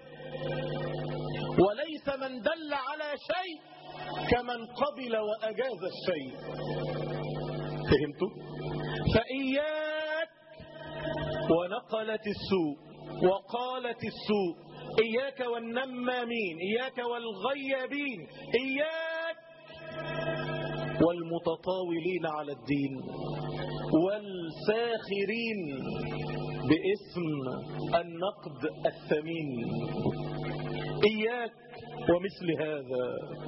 وليس من دل على شيء كمن قبل وأجاز الشيء فهمتوا فإياك ونقلت السوء وقالت السوء إياك والنمامين إياك والغيابين إياك والمتطاولين على الدين والساخرين باسم النقد الثمين إياك ومثل هذا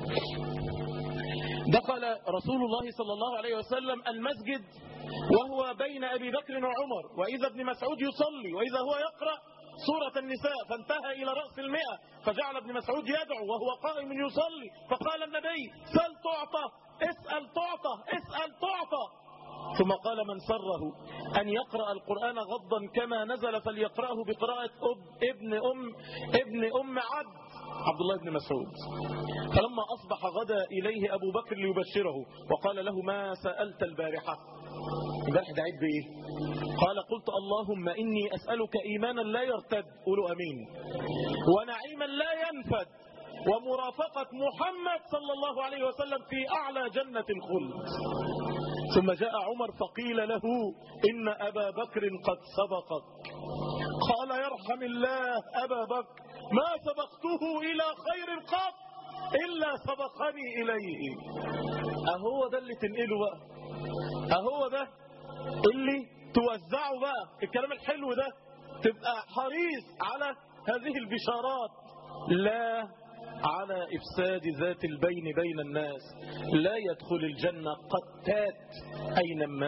دخل رسول الله صلى الله عليه وسلم المسجد وهو بين أبي بكر وعمر وإذا ابن مسعود يصلي وإذا هو يقرأ سورة النساء فانتهى إلى رأس المئة فجعل ابن مسعود يدعو وهو قائم يصلي فقال النبي سل تعطى اسأل تعطى اسأل تعطى ثم قال من سره أن يقرأ القرآن غضا كما نزل فليقرأه بقراءة أب ابن أم ابن أم عبد عبد الله بن مسعود فلما أصبح غدا إليه أبو بكر ليبشره وقال له ما سألت البارحة امبارح دعيت بايه قال قلت اللهم اني اسالك ايمانا لا يرتد قولوا امين ونعيما لا ينفد ومرافقه محمد صلى الله عليه وسلم في اعلى جنه الخلد ثم جاء عمر فقيل له ان ابا بكر قد سبقك قال يرحم الله ابا بكر ما سبقته الى خير قط الا سبقني اليه اهو ده اللي تنقله بقى اهو ده اللي توزعه بقى الكلام الحلو ده تبقى حريص على هذه البشارات لا على إفساد ذات البين بين الناس لا يدخل الجنة قتات أينما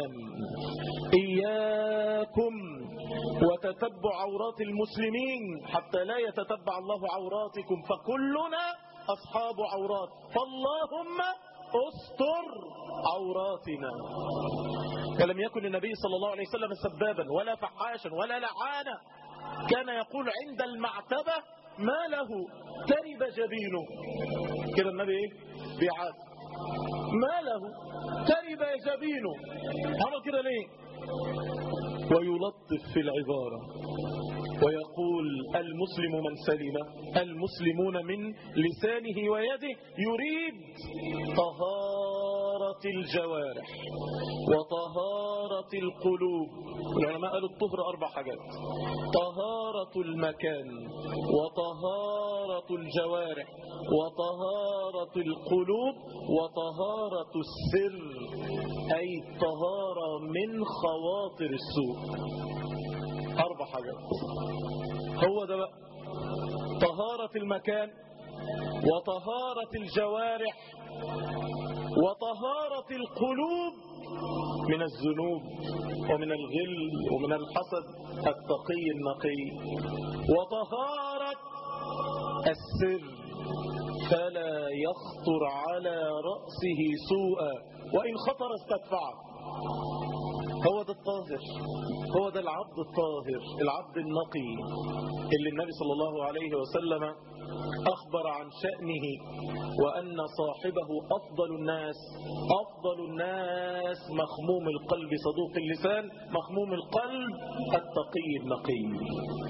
إياكم وتتبع عورات المسلمين حتى لا يتتبع الله عوراتكم فكلنا أصحاب عورات فاللهم استر عوراتنا ولم يكن النبي صلى الله عليه وسلم سبابا ولا فحاشا ولا لعانا كان يقول عند المعتبة ما له ترب جبينه كده النبي ايه بيعاد ما له ترب جبينه عمل كده ليه ويلطف في العبارة ويقول المسلم من سلم المسلمون من لسانه ويده يريد طهارة الجوارح وطهارة القلوب العلماء قالوا الطهر أربع حاجات طهارة المكان وطهارة الجوارح وطهارة القلوب وطهارة السر أي الطهارة من خواطر السوء أربع حاجات هو ده بقى طهارة المكان وطهارة الجوارح وطهارة القلوب من الذنوب ومن الغل ومن الحسد التقي النقي وطهارة السر فلا يخطر على رأسه سوءا وإن خطر استدفعه هو ده الطاهر هو ده العبد الطاهر العبد النقي اللي النبي صلى الله عليه وسلم أخبر عن شأنه وأن صاحبه أفضل الناس أفضل الناس مخموم القلب صدوق اللسان مخموم القلب التقي النقي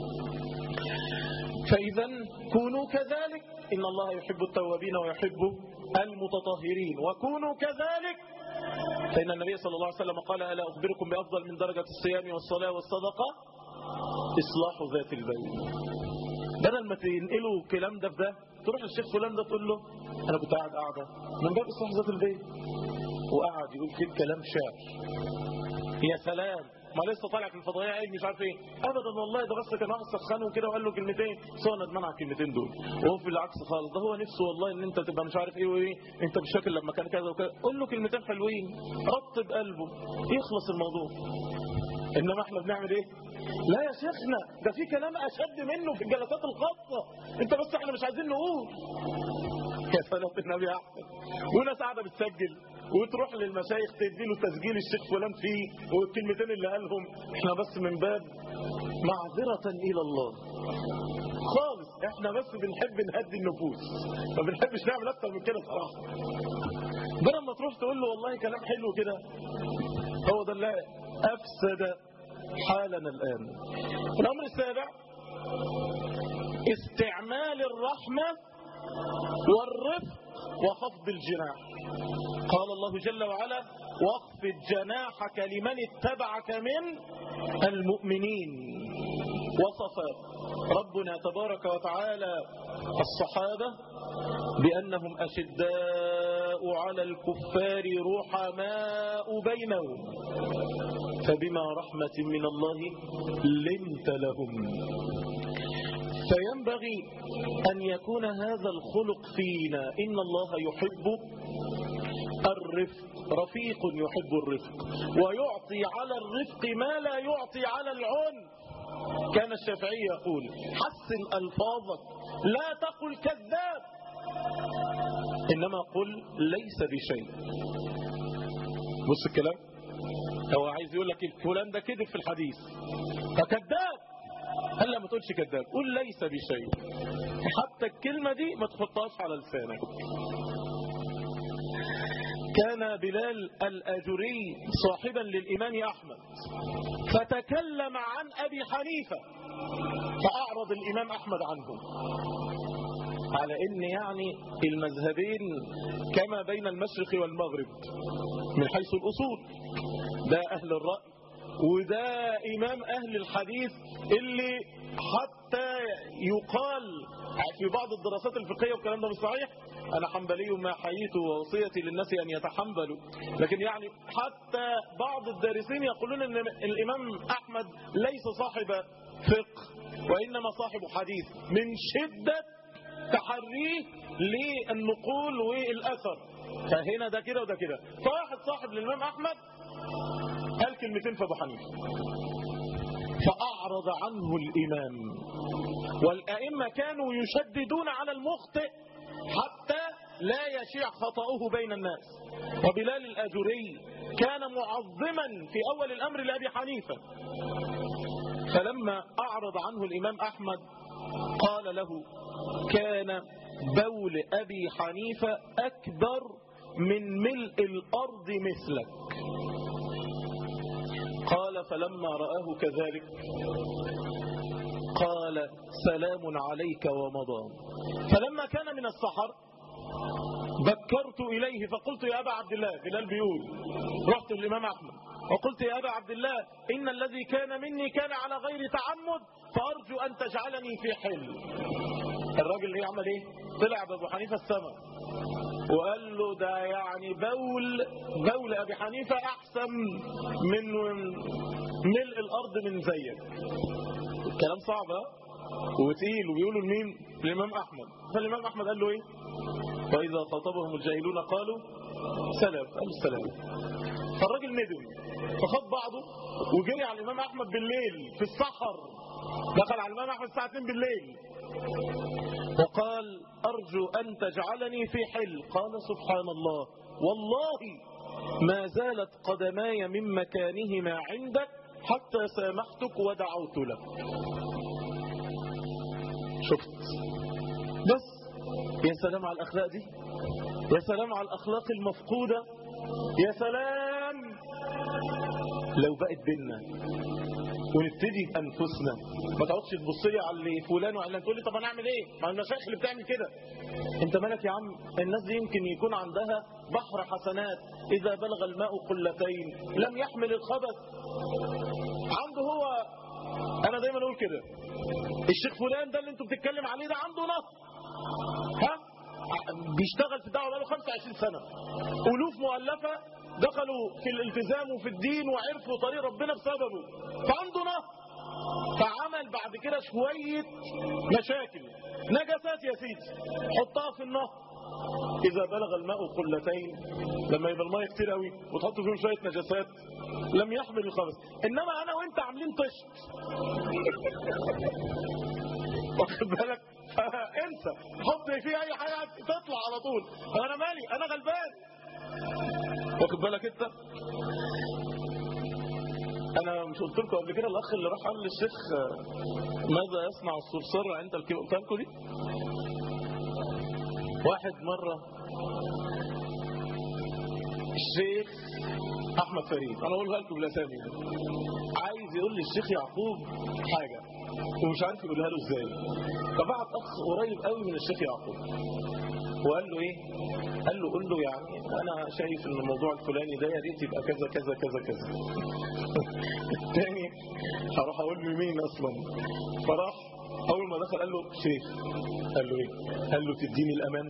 فإذا كونوا كذلك إن الله يحب التوابين ويحب المتطهرين وكونوا كذلك فإن النبي صلى الله عليه وسلم قال ألا أخبركم بأفضل من درجة الصيام والصلاة والصدقة إصلاح ذات البين بدل ما تنقلوا الكلام ده في ده تروح للشيخ فلان ده تقول له أنا كنت قاعد قاعدة من باب إصلاح ذات البين وقعد يقول فيه كلام شعر يا سلام ما لسه طالع في الفضائيه قايل مش عارف ايه ابدا والله ده بس كان واحد سخنه كده وقال له كلمتين بس هو ندمان على الكلمتين دول وهو في العكس خالص ده هو نفسه والله ان انت تبقى مش عارف ايه وايه انت مش فاكر لما كان كذا وكذا قول له كلمتين حلوين رطب قلبه يخلص الموضوع انما احنا بنعمل ايه لا يا شيخنا ده في كلام اشد منه في الجلسات الخاصه انت بس احنا مش عايزين نقول يا صلاة النبي احسن وناس قاعده بتسجل وتروح للمشايخ تديله تسجيل الشيخ فلان فيه والكلمتين اللي قالهم احنا بس من باب معذرة الى الله خالص احنا بس بنحب نهدي النفوس ما بنحبش نعمل اكتر من كده صراحة بدل ما تروح تقول له والله كلام حلو كده هو ده اللي افسد حالنا الان الامر السابع استعمال الرحمة والرفق وخفض الجناح قال الله جل وعلا واخفض جناحك لمن اتبعك من المؤمنين وصف ربنا تبارك وتعالى الصحابة بأنهم أشداء على الكفار رحماء بينهم فبما رحمة من الله لنت لهم فينبغي أن يكون هذا الخلق فينا إن الله يحب الرفق رفيق يحب الرفق ويعطي على الرفق ما لا يعطي على العنف كان الشافعي يقول حسن ألفاظك لا تقل كذاب إنما قل ليس بشيء بص الكلام هو عايز يقول لك الكلام ده كذب في الحديث فكذاب هلا ما تقولش كذاب قول ليس بشيء حتى الكلمة دي ما تحطهاش على لسانك كان بلال الأجري صاحبا للإمام أحمد فتكلم عن أبي حنيفة فأعرض الإمام أحمد عنه على ان يعني المذهبين كما بين المشرق والمغرب من حيث الأصول ده أهل الرأي وده إمام أهل الحديث اللي حتى يقال في بعض الدراسات الفقهية والكلام ده مش صحيح أنا حنبلي ما حييت ووصيتي للناس أن يتحنبلوا لكن يعني حتى بعض الدارسين يقولون أن الإمام أحمد ليس صاحب فقه وإنما صاحب حديث من شدة تحريه للنقول والأثر فهنا ده كده وده كده فواحد صاحب للإمام أحمد قال كلمتين في أبو حنيفة فأعرض عنه الإمام والأئمة كانوا يشددون على المخطئ حتى لا يشيع خطأه بين الناس وبلال الأجري كان معظما في أول الأمر لأبي حنيفة فلما أعرض عنه الإمام أحمد قال له كان بول أبي حنيفة أكبر من ملء الأرض مثلك قال فلما رآه كذلك قال سلام عليك ومضى فلما كان من السحر بكرت إليه فقلت يا أبا عبد الله بلال بيقول رحت للإمام أحمد وقلت يا أبا عبد الله إن الذي كان مني كان على غير تعمد فأرجو أن تجعلني في حل الراجل اللي يعمل إيه طلع بأبو حنيفة السماء وقال له ده يعني بول بول أبي حنيفة أحسن من ملء الأرض من زيك الكلام صعب ها؟ وتقيل وبيقولوا لمين الإمام أحمد فالإمام أحمد قال له إيه وإذا خاطبهم الجاهلون قالوا سلام قالوا السلام فالراجل ندم فخد بعضه وجري على الإمام أحمد بالليل في السحر دخل على الإمام أحمد الساعة 2 بالليل وقال أرجو أن تجعلني في حل قال سبحان الله والله ما زالت قدماي من مكانهما عندك حتى سامحتك ودعوت لك شفت بس يا سلام على الأخلاق دي يا سلام على الأخلاق المفقودة يا سلام لو بقت بينا ونبتدي بأنفسنا ما تقعدش تبص لي على اللي فلان وعلان تقول لي طب انا اعمل ايه ما المشايخ اللي بتعمل كده انت مالك يا عم الناس دي يمكن يكون عندها بحر حسنات اذا بلغ الماء قلتين لم يحمل الخبث عنده هو انا دايما اقول كده الشيخ فلان ده اللي انتوا بتتكلم عليه ده عنده نص ها بيشتغل في الدعوه بقاله 25 سنه الوف مؤلفه دخلوا في الالتزام وفي الدين وعرفوا طريق ربنا بسببه فعنده نص فعمل بعد كده شويه مشاكل نجسات يا سيدي حطها في النهر إذا بلغ الماء قلتين لما يبقى الماء كتير قوي وتحط فيهم شوية نجاسات لم يحمل الخبث إنما أنا وإنت عاملين طشت واخد بالك انسى حط فيه أي حاجة تطلع على طول أنا مالي أنا غلبان واخد بالك أنت أنا مش قلت لكم قبل كده الأخ اللي راح قال للشيخ ماذا يصنع الصرصار عند الكيلو قلت لكم دي واحد مرة الشيخ أحمد فريد أنا أقولها لكم بالأسامي عايز يقول للشيخ يعقوب حاجة ومش عارف يقولها له إزاي فبعت أخ قريب قوي من الشيخ يعقوب وقال له إيه قال له قول له يعني أنا شايف إن الموضوع الفلاني ده يا ريت يبقى كذا كذا كذا كذا الثاني هروح أقول له مين أصلا فراح أول ما دخل قال له شيخ قال له إيه قال له تديني الأمان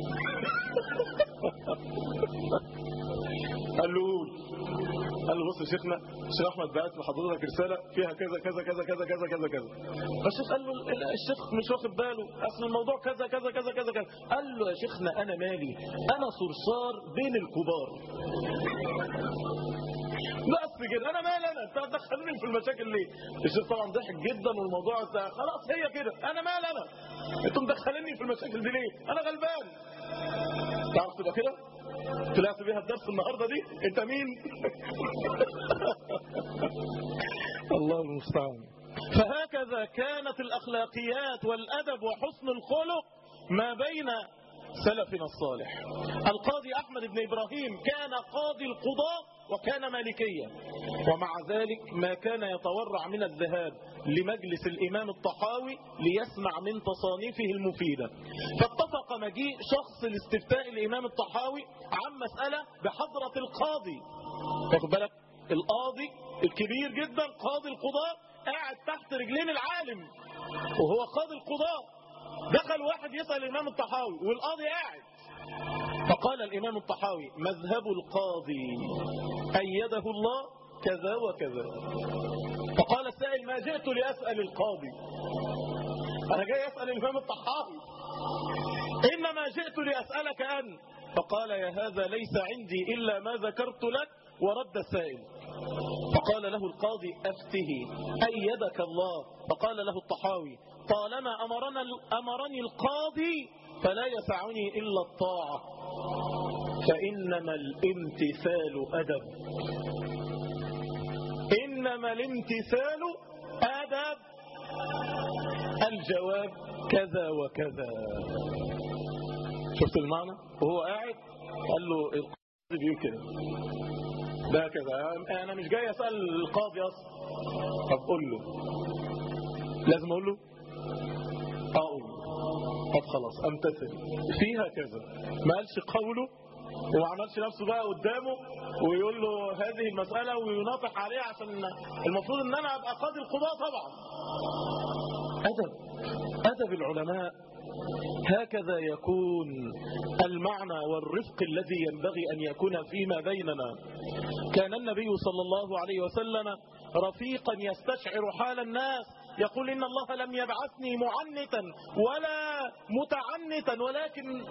قال له قول قال له بص يا شيخنا الشيخ احمد بعت لحضرتك رساله فيها كذا كذا كذا كذا كذا كذا كذا فالشيخ قال له الشيخ مش واخد باله اصل الموضوع كذا كذا كذا كذا كذا قال له يا شيخنا انا مالي انا صرصار بين الكبار بس كده انا مالي انا انت هتدخلني في المشاكل ليه الشيخ طبعا ضحك جدا والموضوع خلاص هي كده انا مالي انا انتوا مدخليني في المشاكل دي ليه انا غلبان تعرف تبقى كده طلعت بيها الدرس النهارده دي انت مين الله المستعان فهكذا كانت الاخلاقيات والادب وحسن الخلق ما بين سلفنا الصالح القاضي أحمد بن إبراهيم كان قاضي القضاء وكان مالكيا ومع ذلك ما كان يتورع من الذهاب لمجلس الإمام الطحاوي ليسمع من تصانيفه المفيدة فاتفق مجيء شخص لاستفتاء الإمام الطحاوي عن مسألة بحضرة القاضي واخد بالك القاضي الكبير جدا قاضي القضاء قاعد تحت رجلين العالم وهو قاضي القضاء دخل واحد يسأل الإمام الطحاوي والقاضي قاعد فقال الإمام الطحاوي مذهب القاضي أيده الله كذا وكذا فقال السائل ما جئت لأسأل القاضي أنا جاي أسأل الإمام الطحاوي إنما جئت لأسألك أن فقال يا هذا ليس عندي إلا ما ذكرت لك ورد السائل فقال له القاضي أفته أيدك الله فقال له الطحاوي طالما أمرنا أمرني القاضي فلا يسعني إلا الطاعة فإنما الامتثال أدب إنما الامتثال أدب الجواب كذا وكذا شفت المعنى وهو قاعد قال له القاضي بيقول كده ده كذا انا مش جاي اسال القاضي اصلا طب قول له لازم اقول له اقول طب خلاص امتثل فيها كذا ما قالش قوله وما عملش نفسه بقى قدامه ويقول له هذه المسألة ويناطح عليها عشان المفروض ان انا ابقى قاضي القضاء طبعا ادب ادب العلماء هكذا يكون المعنى والرفق الذي ينبغي أن يكون فيما بيننا كان النبي صلى الله عليه وسلم رفيقا يستشعر حال الناس يقول إن الله لم يبعثني معنتا ولا متعنتا ولكن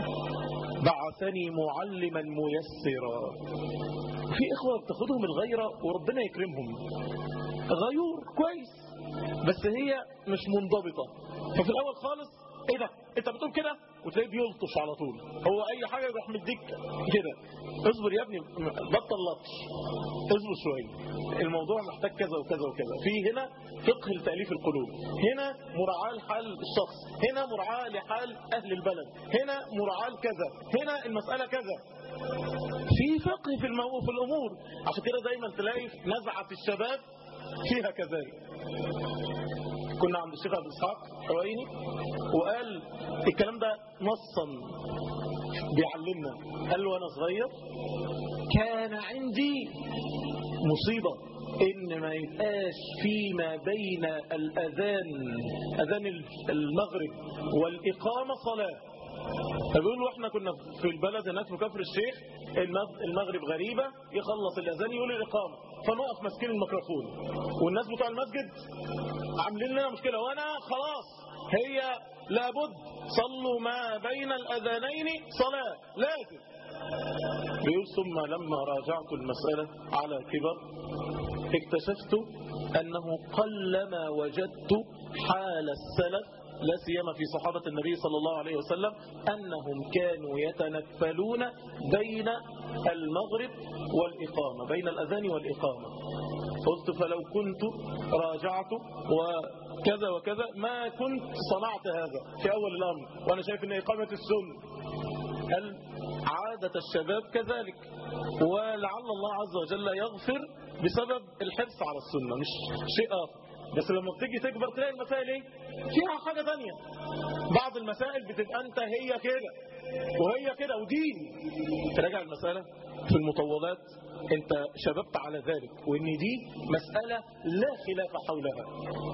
بعثني معلما ميسرا في إخوة بتاخدهم الغيرة وربنا يكرمهم غيور كويس بس هي مش منضبطة ففي الأول خالص ايه ده انت بتقول كده وتلاقيه بيلطش على طول هو اي حاجه يروح مديك كده اصبر يا ابني بطل لطش اصبر شويه الموضوع محتاج كذا وكذا وكذا في هنا فقه لتاليف القلوب هنا مراعاه لحال الشخص هنا مراعاه لحال اهل البلد هنا مراعاه لكذا هنا المساله كذا في فقه في المو... في الامور عشان كده دايما تلاقي نزعه الشباب فيها كذلك كنا عند الشيخ ابو اسحاق حويني وقال الكلام ده نصا بيعلمنا قال له وانا صغير كان عندي مصيبه ان ما يبقاش فيما بين الاذان اذان المغرب والاقامه صلاه فبيقول له احنا كنا في البلد هناك في كفر الشيخ المغرب غريبة يخلص الأذان يقول الإقامة فنقف ماسكين الميكروفون والناس بتوع المسجد عاملين لنا مشكلة وأنا خلاص هي لابد صلوا ما بين الأذانين صلاة لازم بيقول ثم لما راجعت المسألة على كبر اكتشفت أنه قلما وجدت حال السلف لا سيما في صحابة النبي صلى الله عليه وسلم أنهم كانوا يتنفلون بين المغرب والإقامة بين الأذان والإقامة قلت فلو كنت راجعت وكذا وكذا ما كنت صنعت هذا في أول الأمر وأنا شايف أن إقامة السنة قال عادة الشباب كذلك ولعل الله عز وجل يغفر بسبب الحرص على السنة مش شيء آخر بس لما بتيجي تكبر تلاقي المسائل ايه فيها حاجة تانية بعض المسائل بتبقى انت هي كده وهي كده ودين تراجع المسألة في المطولات انت شببت على ذلك وان دي مسألة لا خلاف حولها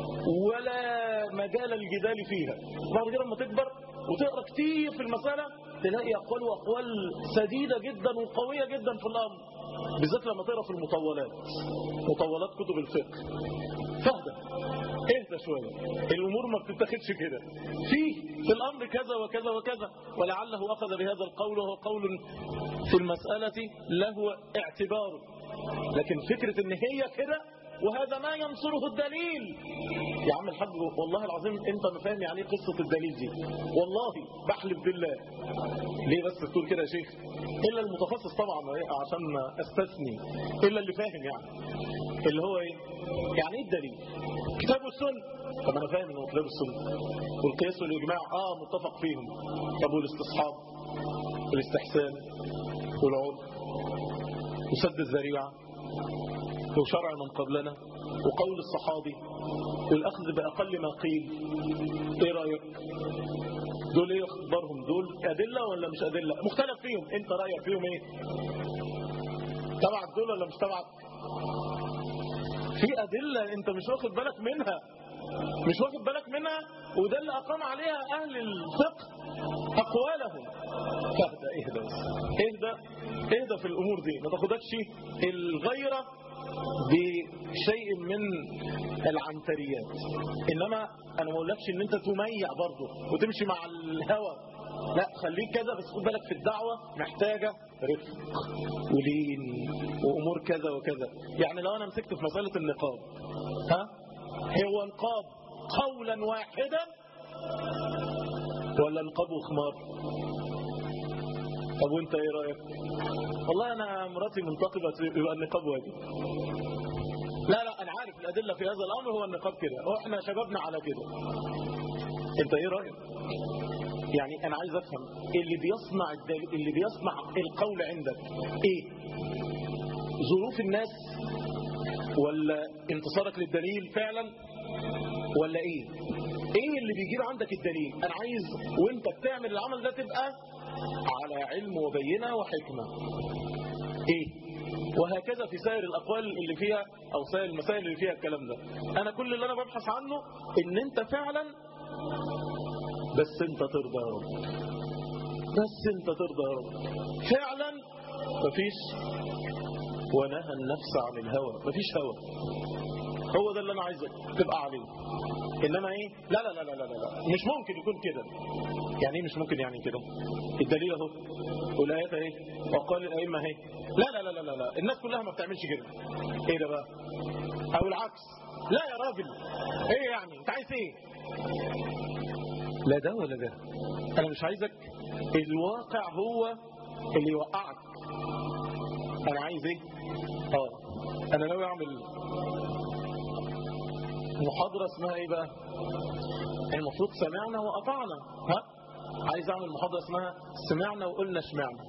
ولا مجال الجدال فيها بعد كده لما تكبر وتقرا كتير في المسألة تلاقي أقوال وأقوال سديدة جدا وقوية جدا في الأمر بالذات لما تقرا في المطولات مطولات كتب الفقه فاهدى اهدى شوية الأمور ما بتتاخدش كده في في الأمر كذا وكذا وكذا ولعله أخذ بهذا القول وهو قول في المسألة له اعتبار لكن فكرة ان هي كده وهذا ما ينصره الدليل يا عم الحاج والله العظيم انت ما فاهم يعني ايه قصه الدليل دي والله بحلف بالله ليه بس تقول كده يا شيخ الا المتخصص طبعا عشان استثني الا اللي فاهم يعني اللي هو ايه يعني ايه الدليل كتاب والسنة طب انا فاهم انه كتاب السنة والقياس والاجماع اه متفق فيهم طب والاستصحاب والاستحسان والعرف وسد الذريعة وشرع من قبلنا وقول الصحابي والأخذ بأقل ما قيل إيه رأيك دول إيه أخبارهم دول أدلة ولا مش أدلة مختلف فيهم أنت رأيك فيهم إيه تبعك دول ولا مش تبعك في أدلة أنت مش واخد بالك منها مش واخد بالك منها وده اللي أقام عليها أهل الفقه أقوالهم فاهدى اهدى بس اهدى اهدى في الأمور دي ما تاخدكش الغيرة بشيء من العنتريات إنما أنا ما اقولكش إن أنت تميع برضه وتمشي مع الهوى لا خليك كذا بس خد بالك في الدعوة محتاجة رفق ولين وأمور كذا وكذا يعني لو أنا مسكت في مسألة النقاب ها هو نقاب قولا واحدا ولا نقاب وخمار طب وانت ايه رايك والله انا مراتي منتقبه يبقى النقاب واجب لا لا انا عارف الادله في هذا الامر هو النقاب كده واحنا شبابنا على كده انت ايه رايك يعني انا عايز افهم اللي بيصنع الدل... اللي بيصنع القول عندك ايه ظروف الناس ولا انتصارك للدليل فعلا ولا ايه ايه اللي بيجيب عندك الدليل انا عايز وانت بتعمل العمل ده تبقى على علم وبينة وحكمة ايه وهكذا في سائر الأقوال اللي فيها أو سائر المسائل اللي فيها الكلام ده أنا كل اللي أنا ببحث عنه إن أنت فعلا بس أنت ترضى يا رب بس أنت ترضى يا رب فعلا مفيش ونهى النفس عن الهوى مفيش هوى هو ده اللي أنا عايزك تبقى عليه إنما إيه لا لا لا لا لا, لا. مش ممكن يكون كده يعني ايه مش ممكن يعني كده الدليل اهو والايات اهي وقال الائمه اهي لا لا لا لا لا الناس كلها ما بتعملش كده ايه ده بقى او العكس لا يا راجل ايه يعني انت عايز ايه لا ده ولا ده انا مش عايزك الواقع هو اللي يوقعك انا عايز ايه اه انا ناوي اعمل محاضره اسمها ايه بقى المفروض سمعنا واطعنا ها عايز اعمل محاضره اسمها سمعنا وقلنا اشمعنا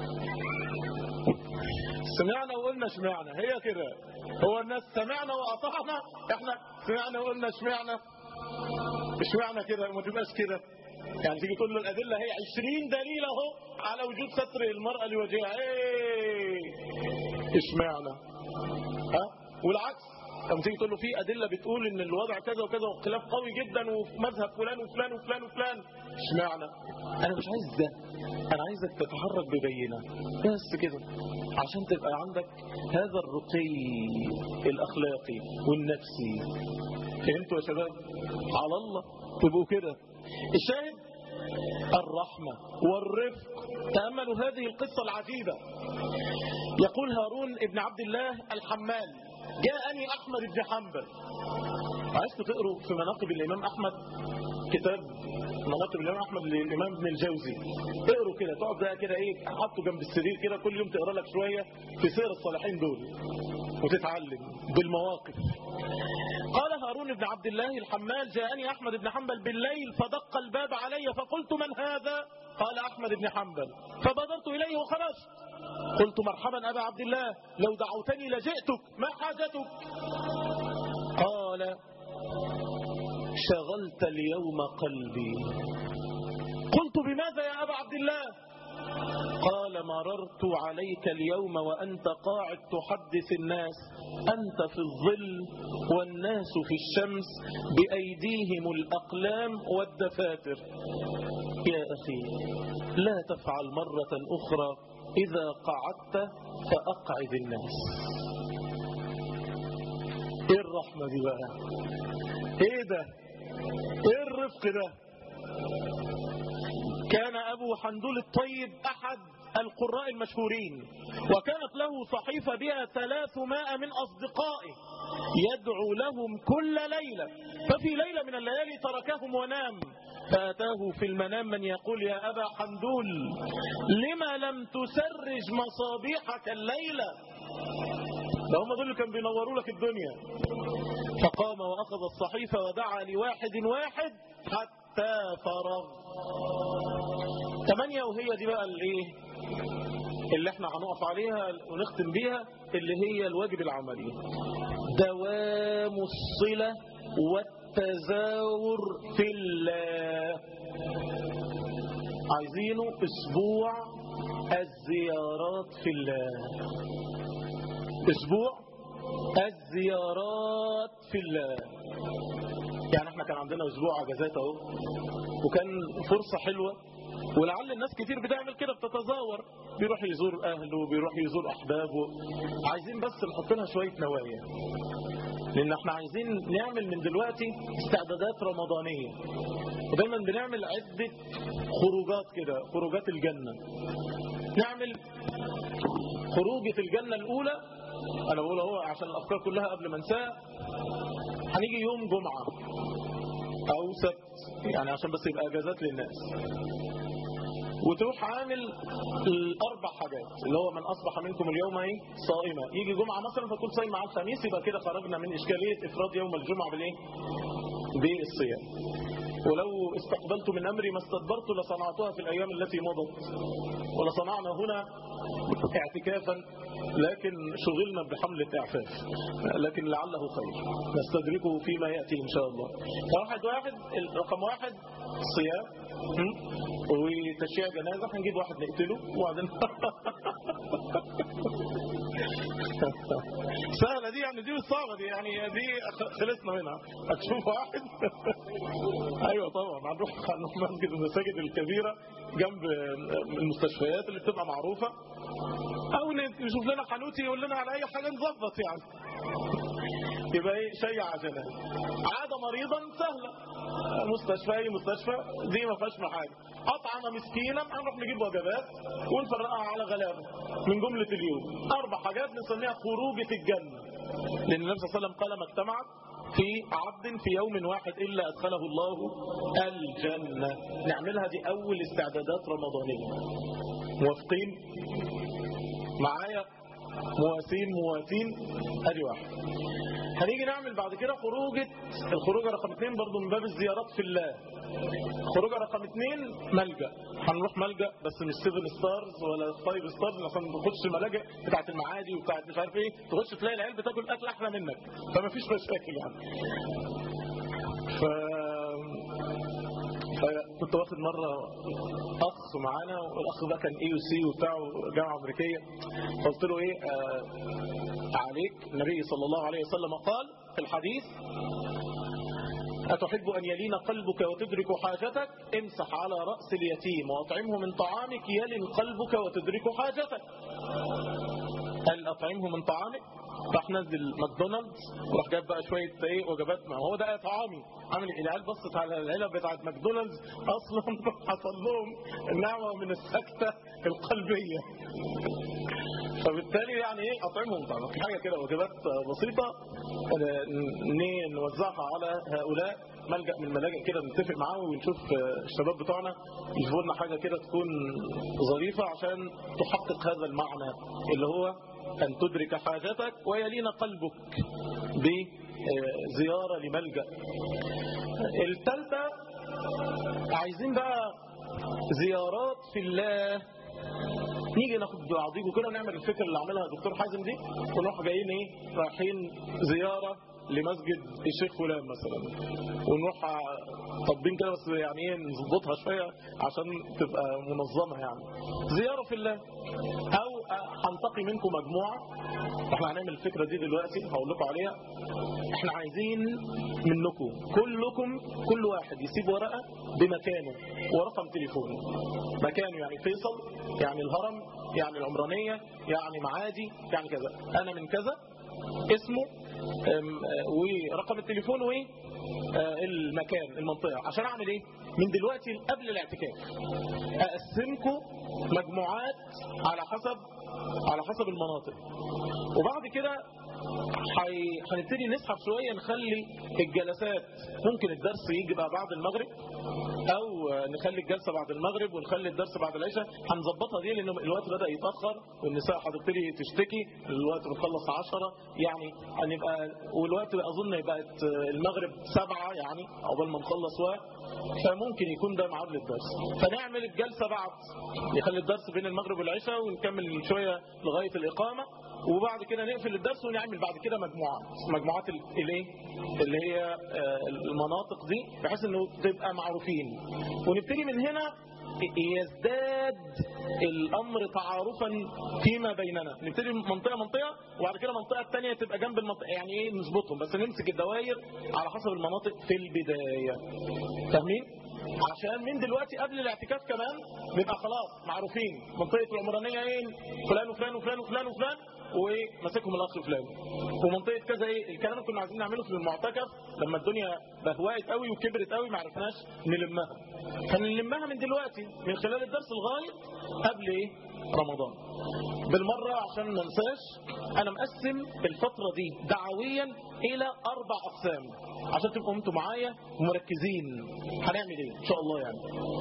سمعنا وقلنا اشمعنا هي كده هو الناس سمعنا واطعنا احنا سمعنا وقلنا اشمعنا اشمعنا كده وما تبقاش كده يعني تيجي تقول له الادله هي 20 دليل اهو على وجود ستر المراه لوجهها ايه اشمعنا ها والعكس لما تيجي تقول له في ادله بتقول ان الوضع كذا وكذا واختلاف قوي جدا وفي مذهب فلان وفلان وفلان وفلان اشمعنى انا مش عايز ده انا عايزك تتحرك ببينه بس كده عشان تبقى عندك هذا الرقي الاخلاقي والنفسي فهمتوا يا شباب على الله تبقوا كده الشاهد الرحمة والرفق تأملوا هذه القصة العجيبة يقول هارون ابن عبد الله الحمال جاءني أحمد بن حنبل عايزكم تقروا في مناقب الإمام أحمد كتاب مناقب الإمام أحمد للإمام ابن الجوزي اقروا كده تقعد بقى كده إيه حطه جنب السرير كده كل يوم تقرا لك شوية في سير الصالحين دول وتتعلم بالمواقف قال هارون بن عبد الله الحمال جاءني أحمد بن حنبل بالليل فدق الباب علي فقلت من هذا قال أحمد بن حنبل فبدرت إليه وخرجت قلت مرحبا أبا عبد الله لو دعوتني لجئتك ما حاجتك قال شغلت اليوم قلبي قلت بماذا يا أبا عبد الله قال مررت عليك اليوم وأنت قاعد تحدث الناس أنت في الظل والناس في الشمس بأيديهم الأقلام والدفاتر يا أخي لا تفعل مرة أخرى إذا قعدت فأقعد الناس إيه الرحمة دي بقى إيه ده إيه الرفق ده كان أبو حندول الطيب أحد القراء المشهورين وكانت له صحيفة بها ثلاثمائة من أصدقائه يدعو لهم كل ليلة ففي ليلة من الليالي تركهم ونام فأتاه في المنام من يقول يا أبا حندول لما لم تسرج مصابيحك الليلة ده هم دول اللي كانوا بينوروا لك الدنيا فقام وأخذ الصحيفة ودعا لواحد واحد حتى فرغ ثمانية وهي دي بقى الايه اللي احنا هنقف عليها ونختم بيها اللي هي الواجب العملي دوام الصلة والتزاور في الله عايزينه اسبوع الزيارات في الله اسبوع الزيارات في الله يعني احنا كان عندنا اسبوع اجازات اهو وكان فرصة حلوة ولعل الناس كتير بتعمل كده بتتزاور بيروح يزور اهله بيروح يزور احبابه عايزين بس نحط لها شوية نوايا لان احنا عايزين نعمل من دلوقتي استعدادات رمضانية ودايما بنعمل عدة خروجات كده خروجات الجنة نعمل خروجة الجنة الاولى انا بقول اهو عشان الافكار كلها قبل ما انساها هنيجي يوم جمعة او سبت يعني عشان بس يبقى اجازات للناس وتروح عامل الاربع حاجات اللي هو من اصبح منكم اليوم ايه صائما يجي جمعه مثلا فتكون صايمه على الخميس يبقى كده خرجنا من اشكاليه افراد يوم الجمعه بالايه بالصيام ولو استقبلت من امري ما استدبرت لصنعتها في الايام التي مضت ولصنعنا هنا اعتكافا لكن شغلنا بحملة اعفاف لكن لعله خير نستدركه فيما يأتي إن شاء الله فواحد واحد رقم واحد صيام وتشيع جنازة هنجيب واحد نقتله وبعدين سهلة دي يعني دي مش صعبة دي يعني دي خلصنا منها هتشوف واحد ايوه طبعا هنروح هنروح مسجد من المساجد الكبيرة جنب المستشفيات اللي بتبقى معروفة او نشوف لنا حنوتي يقول لنا على اي حاجة نظبط يعني يبقى ايه شيع عجلة عادة مريضا سهلة مستشفى اي مستشفى دي ما فيهاش حاجة اطعم مسكينا هنروح نجيب وجبات ونفرقها على غلابة من جملة اليوم اربع حاجات نسميها خروجة الجنة لان النبي صلى الله عليه وسلم قال ما اجتمعت في عبد في يوم واحد إلا أدخله الله الجنة نعملها دي أول استعدادات رمضانية موافقين معايا مواسين مواسين ادي واحد هنيجي نعمل بعد كده خروجة الخروجة رقم اثنين برضو من باب الزيارات في الله خروجة رقم اثنين ملجأ هنروح ملجأ بس مش سيفن ستارز ولا فايف ستارز عشان نخش الملاجئ بتاعت المعادي وبتاعت مش عارف ايه تخش تلاقي العيال بتاكل اكل احلى منك فما فيش مشاكل يعني ف كنت واخد مرة أخ معانا والأخ ده كان اي سي وبتاع جامعة أمريكية قلت له إيه آه عليك النبي صلى الله عليه وسلم قال في الحديث أتحب أن يلين قلبك وتدرك حاجتك امسح على رأس اليتيم وأطعمه من طعامك يلن قلبك وتدرك حاجتك هل أطعمه من طعامك راح نزل ماكدونالدز وراح جاب بقى شويه ايه وجبات ما هو ده طعامي عامل العيال بصت على العلب بتاعت ماكدونالدز اصلا حصل لهم نوع من السكته القلبيه فبالتالي يعني ايه اطعمهم طبعا حاجه كده وجبات بسيطه نوزعها على هؤلاء ملجأ من الملاجئ كده نتفق معاهم ونشوف الشباب بتوعنا يجيبوا لنا حاجه كده تكون ظريفه عشان تحقق هذا المعنى اللي هو أن تدرك حاجتك ويلين قلبك بزيارة لملجأ الثالثة عايزين بقى زيارات في الله نيجي ناخد بعضيكم كده ونعمل الفكرة اللي عملها الدكتور حازم دي ونروح جايين ايه رايحين زيارة لمسجد الشيخ فلان مثلا ونروح طابين كده بس يعني ايه نظبطها شوية عشان تبقى منظمة يعني زيارة في الله او هنتقي منكم مجموعة احنا هنعمل الفكرة دي دلوقتي هقول لكم عليها احنا عايزين منكم كلكم كل واحد يسيب ورقة بمكانه ورقم تليفونه مكانه يعني فيصل يعني الهرم يعني العمرانية يعني معادي يعني كذا انا من كذا اسمه ورقم التليفون وايه المكان المنطقة عشان اعمل ايه من دلوقتي قبل الاعتكاف اقسمكم مجموعات على حسب على حسب المناطق وبعد كده حي- هنبتدي نسحب شوية نخلي الجلسات ممكن الدرس يجي بقى بعد المغرب او نخلي الجلسة بعد المغرب ونخلي الدرس بعد العشاء هنظبطها دي لان الوقت بدأ يتأخر والنساء هتبتدي تشتكي الوقت بنخلص عشرة يعني هنبقى والوقت اظن بقت المغرب سبعة يعني عقبال ما نخلص وقت فممكن يكون ده ميعاد للدرس فنعمل الجلسة بعد نخلي الدرس بين المغرب والعشاء ونكمل شوية لغاية الإقامة وبعد كده نقفل الدرس ونعمل بعد كده مجموعات مجموعات ال- الايه اللي هي آه، المناطق دي بحيث انه تبقى معروفين ونبتدي من هنا يزداد الامر تعارفا فيما بيننا نبتدي من منطقه منطقه وبعد كده المنطقه الثانيه تبقى جنب المنطقه يعني ايه نظبطهم بس نمسك الدوائر على حسب المناطق في البدايه فاهمين عشان من دلوقتي قبل الاعتكاف كمان نبقى خلاص معروفين منطقه العمرانيه ايه فلان وفلان وفلان وفلان وفلان وماسكهم الاخ فلان ومنطقه كذا ايه الكلام اللي كنا عايزين نعمله في المعتكف لما الدنيا بهوقت قوي وكبرت قوي ما عرفناش نلمها فنلمها من دلوقتي من خلال الدرس لغايه قبل ايه رمضان بالمره عشان ما ننساش انا مقسم الفتره دي دعويا الى اربع اقسام عشان تبقوا انتوا معايا مركزين هنعمل ايه ان شاء الله يعني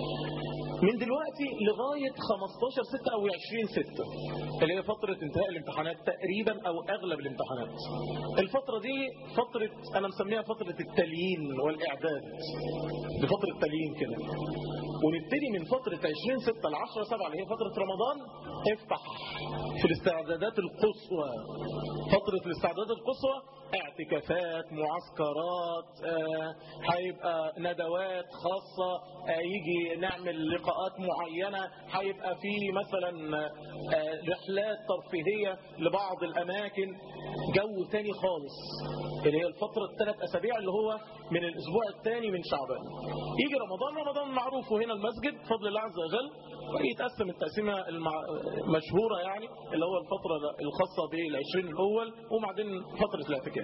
من دلوقتي لغاية 15 6 أو 20 6 اللي هي فترة انتهاء الامتحانات تقريبا أو أغلب الامتحانات الفترة دي فترة أنا مسميها فترة التليين والإعداد دي فترة تليين كده ونبتدي من فترة 20 6 ل 10 7 اللي هي فترة رمضان افتح في الاستعدادات القصوى فترة الاستعدادات القصوى اعتكافات معسكرات آه، هيبقى ندوات خاصة آه، يجي نعمل لقاءات معينة هيبقى في مثلا آه، رحلات ترفيهية لبعض الأماكن جو تاني خالص اللي هي الفترة الثلاث أسابيع اللي هو من الأسبوع الثاني من شعبان يجي رمضان رمضان معروف وهنا المسجد بفضل الله عز وجل يتقسم التقسيمة المع- المشهورة يعني اللي هو الفترة الخاصة بالعشرين الأول وبعدين فترة الاعتكاف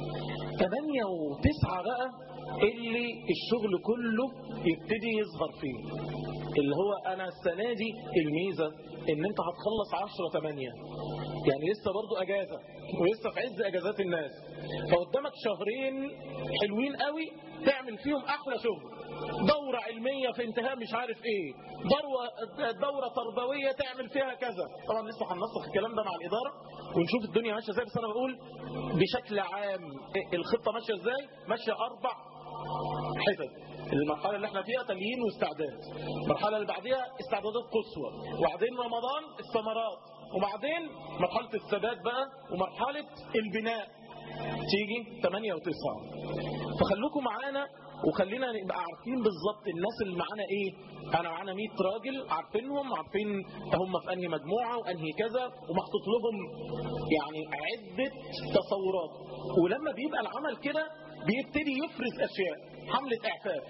ثمانية وتسعة بقى اللي الشغل كله يبتدي يظهر فيه اللي هو أنا السنة دي الميزة إن أنت هتخلص عشرة ثمانية يعني لسه برضو أجازة ولسه في عز أجازات الناس فقدامك شهرين حلوين قوي تعمل فيهم أحلى شغل دورة علمية في انتهاء مش عارف ايه دورة, دورة تربوية تعمل فيها كذا طبعا لسه هننسق الكلام ده مع الإدارة ونشوف الدنيا ماشية ازاي بس أنا بقول بشكل عام إيه الخطة ماشية ازاي ماشية أربع حتت المرحلة اللي احنا فيها تليين واستعداد المرحلة اللي بعديها استعدادات قصوى وبعدين رمضان الثمرات وبعدين مرحلة الثبات بقى ومرحلة البناء تيجي 8 و9 فخلوكم معانا وخلينا نبقى عارفين بالظبط الناس اللي معانا ايه انا معانا 100 راجل عارفينهم عارفين هم في انهي مجموعه وانهي كذا ومحطوط لهم يعني عده تصورات ولما بيبقى العمل كده بيبتدي يفرز اشياء حمله اعفاف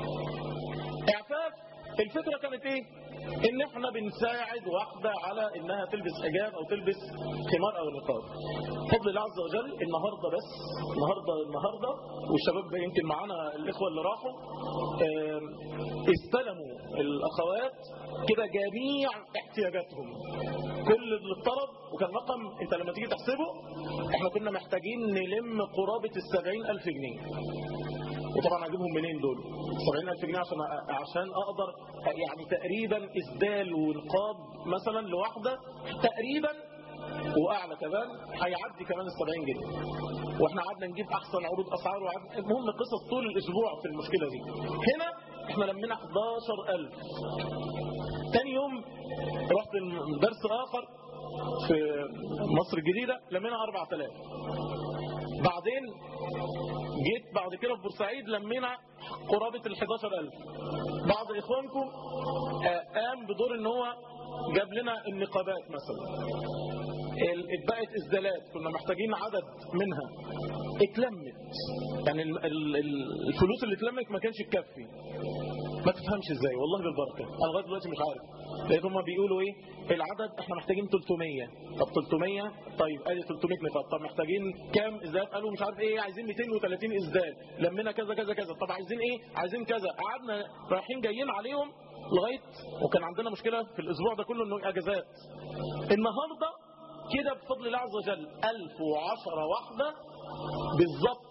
اعفاف الفكره كانت ايه ان احنا بنساعد واحده على انها تلبس حجاب او تلبس خمار او نقاب بفضل الله عز وجل النهارده بس النهارده النهارده والشباب يمكن معانا الاخوه اللي راحوا آم، استلموا الاخوات كده جميع احتياجاتهم كل اللي اتطلب وكان رقم انت لما تيجي تحسبه احنا كنا محتاجين نلم قرابه السبعين الف جنيه وطبعا هجيبهم منين دول 70000 جنيه عشان عشان اقدر يعني تقريبا اسدال ونقاب مثلا لواحده تقريبا واعلى كمان هيعدي كمان ال 70 جنيه واحنا قعدنا نجيب احسن عروض اسعار وقعدنا المهم قصص طول الاسبوع في المشكله دي هنا احنا لمينا 11000 تاني يوم رحت درس اخر في مصر الجديده لمينا 4000 بعدين جيت بعد كده في بورسعيد لمينا قرابة ال 11000 بعض إخوانكم آه، قام بدور إن هو جاب لنا النقابات مثلا ال- اتبقت إسدالات كنا محتاجين عدد منها اتلمت يعني ال- ال- ال- الفلوس اللي اتلمت ما كانش تكفي ما تفهمش ازاي والله بالبركه انا لغايه دلوقتي مش عارف لقيت هم بيقولوا ايه العدد احنا محتاجين 300 طب 300 طيب ادي 300 نقاط طب محتاجين كام ازداد قالوا مش عارف ايه عايزين 230 ازداد لمينا كذا كذا كذا طب عايزين ايه عايزين كذا قعدنا رايحين جايين عليهم لغايه وكان عندنا مشكله في الاسبوع ده كله انه اجازات النهارده كده بفضل الله عز وجل 1010 واحدة بالظبط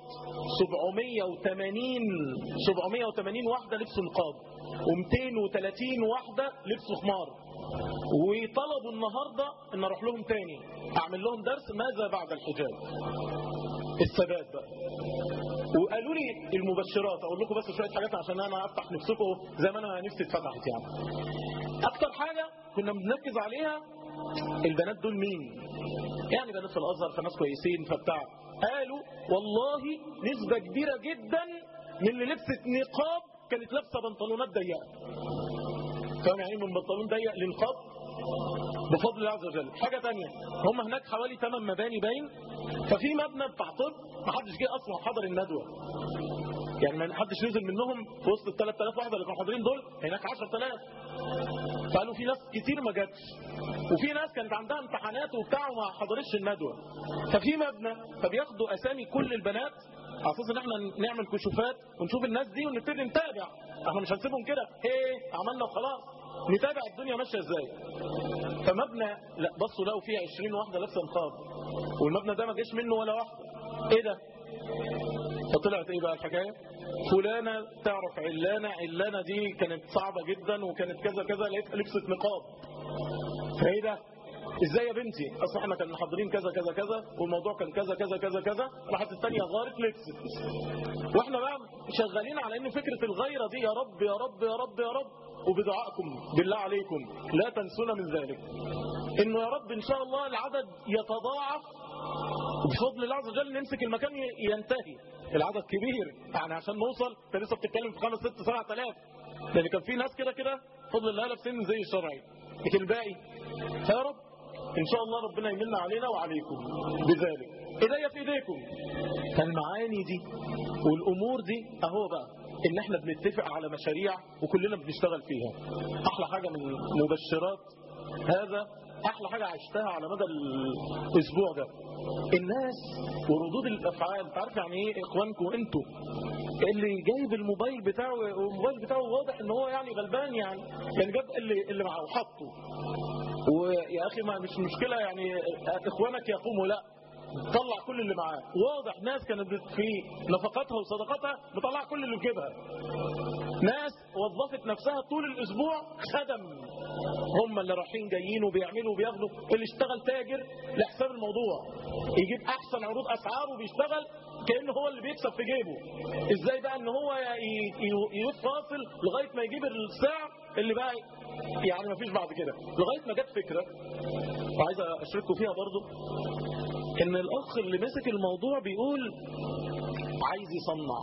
780 780 واحدة لبسوا نقاب و230 واحدة لبسوا خمار وطلبوا النهاردة ان اروح لهم تاني اعمل لهم درس ماذا بعد الحجاب الثبات بقى وقالوا لي المبشرات اقول لكم بس شويه حاجات عشان انا افتح نفسكم زي ما انا نفسي اتفتحت يعني اكتر حاجه كنا بنركز عليها البنات دول مين يعني بنات في الازهر فناس كويسين فبتاع قالوا والله نسبه كبيره جدا من اللي لبست نقاب كانت لابسه بنطلونات ضيقه فاهم يعني من بنطلون ضيق لنقاب بفضل الله عز وجل حاجة تانية هم هناك حوالي 8 مباني باين ففي مبنى بتاع طب ما حدش جه اصلا حضر الندوة يعني ما حدش نزل منهم في وسط ال 3000 واحدة اللي كانوا حاضرين دول هناك 10000 فقالوا في ناس كتير ما جاتش وفي ناس كانت عندها امتحانات وبتاع وما حضرتش الندوة ففي مبنى فبياخدوا اسامي كل البنات على اساس ان احنا نعمل كشوفات ونشوف الناس دي ونبتدي نتابع احنا مش هنسيبهم كده ايه عملنا وخلاص نتابع الدنيا ماشيه ازاي فمبنى لا بصوا لقوا فيه 20 واحده لابسه نقاب والمبنى ده ما جاش منه ولا واحده ايه ده فطلعت ايه بقى الحكايه فلانه تعرف علانه علانه دي كانت صعبه جدا وكانت كذا كذا لقيتها لبست نقاب فايه ده ازاي يا بنتي اصل احنا كنا حاضرين كذا كذا كذا والموضوع كان كذا كذا كذا كذا راحت الثانيه غارت لبست واحنا بقى شغالين على ان فكره الغيره دي يا رب يا رب يا رب يا رب وبدعائكم بالله عليكم لا تنسونا من ذلك انه يا رب ان شاء الله العدد يتضاعف بفضل الله عز وجل نمسك المكان ينتهي العدد كبير يعني عشان نوصل انت لسه بتتكلم في خمس ست سبع آلاف لان كان في ناس كده كده بفضل الله لابسين زي الشرعي لكن الباقي فيا رب ان شاء الله ربنا يمن علينا وعليكم بذلك ايديا في ايديكم فالمعاني دي والامور دي اهو بقى ان احنا بنتفق على مشاريع وكلنا بنشتغل فيها احلى حاجه من مبشرات هذا احلى حاجه عشتها على مدى الاسبوع ده الناس وردود الافعال تعرف يعني ايه اخوانكم انتوا اللي جايب الموبايل بتاعه والموبايل بتاعه واضح ان هو يعني غلبان يعني يعني جاب اللي اللي معاه وحطه ويا اخي ما مش مشكله يعني اخوانك يقوموا لا طلع كل اللي معاه واضح ناس كانت في نفقاتها وصدقاتها بتطلع كل اللي في جيبها ناس وظفت نفسها طول الاسبوع خدم هم اللي رايحين جايين وبيعملوا وبياخدوا اللي اشتغل تاجر لحساب الموضوع يجيب احسن عروض اسعار وبيشتغل كانه هو اللي بيكسب في جيبه ازاي بقى ان هو يفاصل لغايه ما يجيب السعر اللي بقى يعني ما فيش بعد كده لغايه ما جت فكره وعايز اشارككم فيها برضو ان الاخ اللي مسك الموضوع بيقول عايز يصنع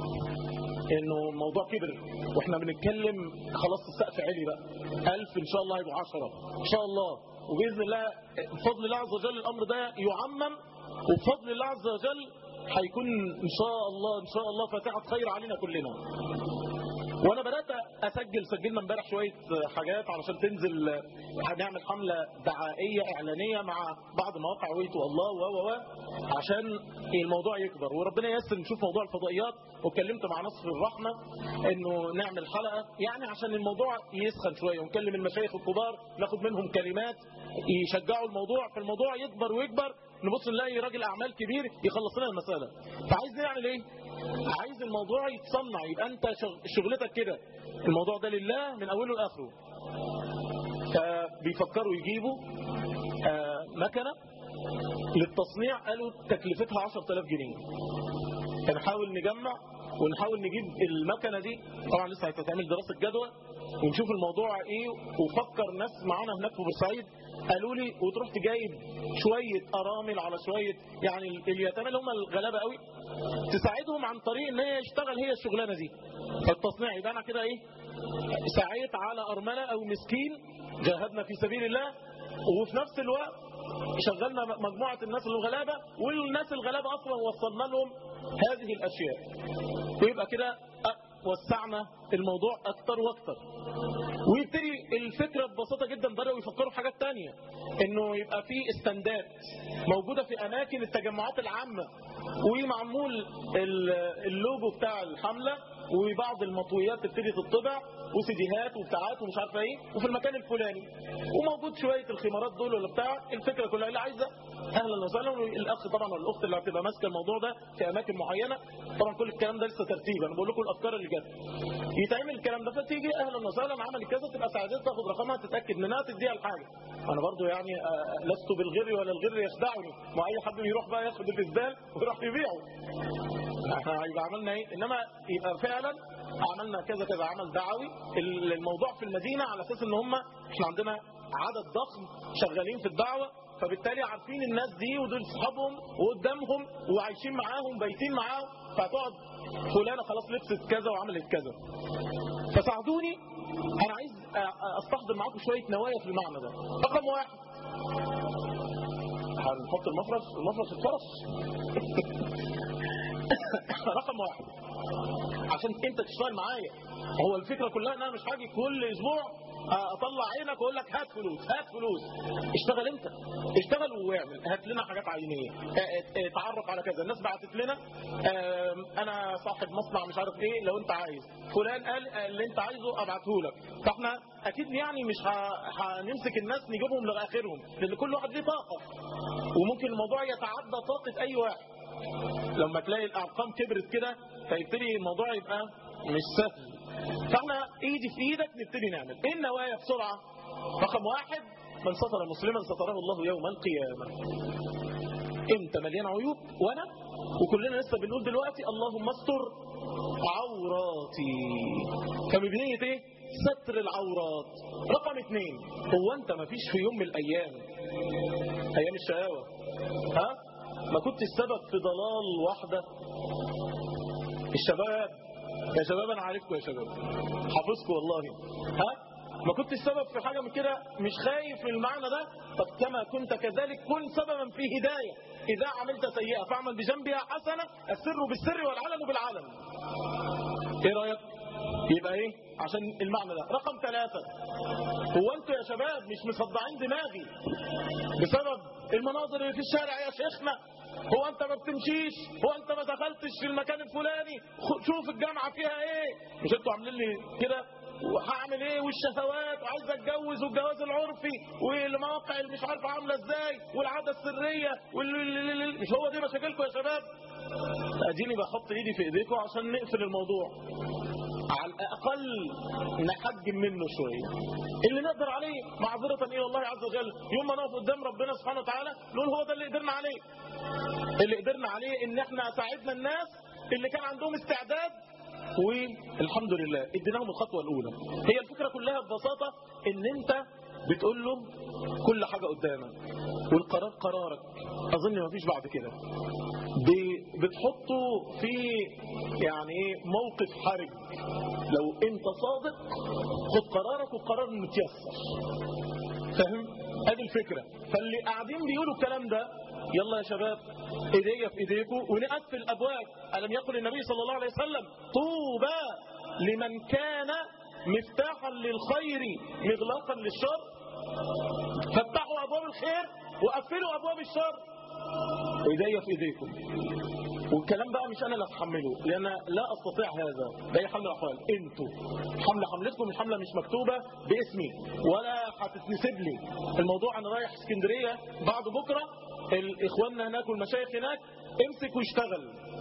انه الموضوع كبر واحنا بنتكلم خلاص السقف عالي بقى ألف ان شاء الله هيبقوا عشرة ان شاء الله وباذن الله بفضل الله عز وجل الامر ده يعمم وبفضل الله عز وجل هيكون ان شاء الله ان شاء الله فاتحه خير علينا كلنا وانا بدات اسجل سجلنا امبارح شويه حاجات علشان تنزل هنعمل حمله دعائيه اعلانيه مع بعض مواقع ويتو الله و و عشان الموضوع يكبر وربنا ييسر نشوف موضوع الفضائيات واتكلمت مع نصر الرحمه انه نعمل حلقه يعني عشان الموضوع يسخن شويه ونكلم المشايخ الكبار ناخد منهم كلمات يشجعوا الموضوع فالموضوع يكبر ويكبر نبص نلاقي راجل اعمال كبير يخلص لنا المساله فعايز نعمل ايه عايز الموضوع يتصنع يبقى انت شغلتك كده الموضوع ده لله من اوله لاخره فبيفكروا يجيبوا آه مكنه للتصنيع قالوا تكلفتها 10000 جنيه هنحاول نجمع ونحاول نجيب المكنه دي طبعا لسه هتتعمل دراسه جدوى ونشوف الموضوع ايه وفكر ناس معانا هناك في بورسعيد قالوا لي وتروح تجايب شويه ارامل على شويه يعني اليتامى اللي هم الغلابه قوي تساعدهم عن طريق ان هي يشتغل هي الشغلانه دي فالتصنيع يبقى انا كده ايه سعيت على ارمله او مسكين جاهدنا في سبيل الله وفي نفس الوقت شغلنا مجموعه الناس الغلابه والناس الغلابه اصلا وصلنا لهم هذه الاشياء ويبقى كده وسعنا الموضوع اكتر واكتر ويبتدي الفكرة ببساطة جدا بدأوا يفكروا في حاجات تانية انه يبقى في استندات موجودة في اماكن التجمعات العامة ومعمول ال- اللوجو بتاع الحملة وبعض المطويات تبتدي تطبع وسيديهات وبتاعات ومش عارفه ايه وفي المكان الفلاني وموجود شويه الخمارات دول ولا بتاع الفكره كلها اللي عايزه اهلا وسهلا الاخ طبعا ولا الاخت اللي هتبقى ماسكه الموضوع ده في اماكن معينه طبعا كل الكلام ده لسه ترتيب انا بقول لكم الافكار اللي جت يتعمل الكلام ده فتيجي اهلا وسهلا عمل كذا تبقى سعادتها تاخد رقمها تتاكد منها تديها الحاجه انا برضو يعني آه، لست بالغر ولا الغر يخدعني ما اي حد بيروح بقى ياخد الاسدال ويروح يبيعه احنا هيبقى عملنا ايه انما يبقى فعلا عملنا كذا كذا عمل دعوي ال- الموضوع في المدينه على اساس ان هم احنا عندنا عدد ضخم شغالين في الدعوه فبالتالي عارفين الناس دي ودول اصحابهم وقدامهم وعايشين معاهم بايتين معاهم فهتقعد فلانه خلاص لبست كذا وعملت كذا فساعدوني انا عايز أ- أ- استحضر معاكم شويه نوايا في المعنى ده رقم واحد هنحط المفرش المفرش اتفرش رقم واحد عشان انت تشتغل معايا هو الفكره كلها ان انا مش هاجي كل اسبوع اطلع عينك واقول لك هات فلوس هات فلوس اشتغل انت اشتغل واعمل هات لنا حاجات عينيه اه، اه، اتعرف على كذا الناس بعتت لنا اه، انا صاحب مصنع مش عارف ايه لو انت عايز فلان قال اه، اللي انت عايزه ابعته لك فاحنا اكيد يعني مش ه- هنمسك الناس نجيبهم لاخرهم لان كل واحد ليه طاقه وممكن الموضوع يتعدى طاقه اي واحد لما تلاقي الارقام كبرت كده فيبتدي الموضوع يبقى مش سهل فاحنا ايدي في ايدك نبتدي نعمل ايه النوايا بسرعه رقم واحد من ستر مسلما ستره الله يوم القيامه انت مليان عيوب وانا وكلنا لسه بنقول دلوقتي اللهم استر عوراتي فبنية ايه ستر العورات رقم اثنين هو انت ما فيش في يوم من الايام ايام الشقاوه ها ما كنت السبب في ضلال واحده الشباب يا شباب انا عارفكم يا شباب حافظكم والله ها ما كنت السبب في حاجه من كده مش خايف من المعنى ده طب كما كنت كذلك كن سببا في هدايه اذا عملت سيئه فاعمل بجنبها حسنه السر بالسر والعلن بالعلن ايه رايك يبقى ايه عشان المعنى ده رقم ثلاثة هو انتوا يا شباب مش مصدعين دماغي بسبب المناظر اللي في الشارع يا شيخنا هو انت ما بتمشيش هو انت ما دخلتش في المكان الفلاني خ- شوف الجامعة فيها ايه مش انتوا عاملين لي كده وهعمل ايه والشهوات وعايز اتجوز والجواز العرفي والمواقع اللي مش عارفه عامله ازاي والعاده السريه وال... مش هو دي مشاكلكم يا شباب اديني بحط ايدي في ايديكم عشان نقفل الموضوع على الأقل نحجم منه شوية اللي نقدر عليه معذرة إلى الله عز وجل يوم ما نقف قدام ربنا سبحانه وتعالى نقول هو ده اللي قدرنا عليه اللي قدرنا عليه إن احنا ساعدنا الناس اللي كان عندهم استعداد والحمد لله اديناهم الخطوة الأولى هي الفكرة كلها ببساطة إن أنت بتقول له كل حاجة قدامك والقرار قرارك أظن ما فيش بعد كده ب- بتحطه في يعني ايه موقف حرج لو انت صادق خد قرارك والقرار متيسر فاهم ادي الفكره فاللي قاعدين بيقولوا الكلام ده يلا يا شباب ايديا في ايديكم ونقفل الابواب الم يقل النبي صلى الله عليه وسلم طوبى لمن كان مفتاحا للخير مغلاقا للشر فتحوا ابواب الخير وقفلوا ابواب الشر ايديا في ايديكم والكلام بقى مش انا اللي هتحمله لان لا استطيع هذا ده حمل الاحوال انتوا حمله حملتكم مش حمله مش مكتوبه باسمي ولا هتتنسب لي الموضوع انا رايح اسكندريه بعد بكره الاخواننا هناك والمشايخ هناك امسك واشتغل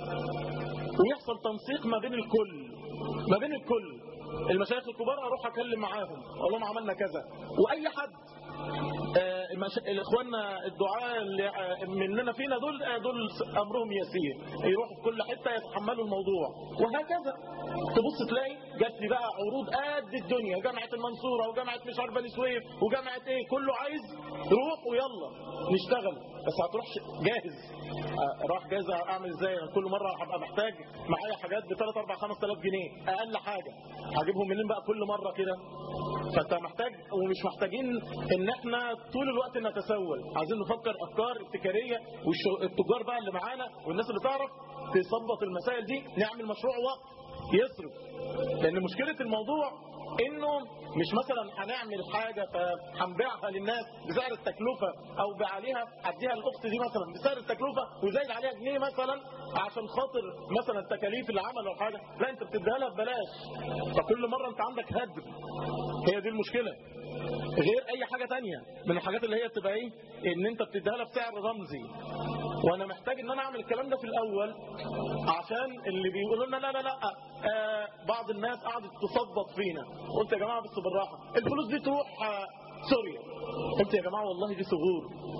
ويحصل تنسيق ما بين الكل ما بين الكل المشايخ الكبار اروح اكلم معاهم اقول لهم عملنا كذا واي حد آه، المش... الاخواننا الدعاء اللي آه، مننا فينا دول آه، دول امرهم يسير يروحوا في كل حته يتحملوا الموضوع وهكذا تبص تلاقي جات لي بقى عروض قد الدنيا جامعه المنصوره وجامعه مش عارف بني سويف وجامعه ايه كله عايز روح ويلا نشتغل بس هتروح ش- جاهز آه، راح جاهز اعمل ازاي أنا كل مره هبقى محتاج معايا حاجات ب 3 4 5000 جنيه اقل حاجه هجيبهم منين بقى كل مره كده فانت محتاج ومش محتاجين ان احنا طول الوقت نتسول عايزين نفكر افكار ابتكاريه والتجار بقى اللي معانا والناس اللي تعرف تظبط المسائل دي نعمل مشروع وقت يصرف لان مشكله الموضوع انه مش مثلا هنعمل حاجة فهنبيعها للناس بسعر التكلفة او عليها اديها الاخت دي مثلا بسعر التكلفة وزايد عليها جنيه مثلا عشان خاطر مثلا تكاليف العمل او حاجة لا انت بتديها لها ببلاش فكل مرة انت عندك هدر هي دي المشكلة غير اي حاجة تانية من الحاجات اللي هي بتبقى ايه ان انت بتديها لها بسعر رمزي وانا محتاج ان انا اعمل الكلام ده في الاول عشان اللي بيقولوا لنا لا لا لا آه بعض الناس قعدت تصدق فينا قلت يا جماعه بس بالراحه الفلوس دي تروح آه سوريا قلت يا جماعه والله دي ثغور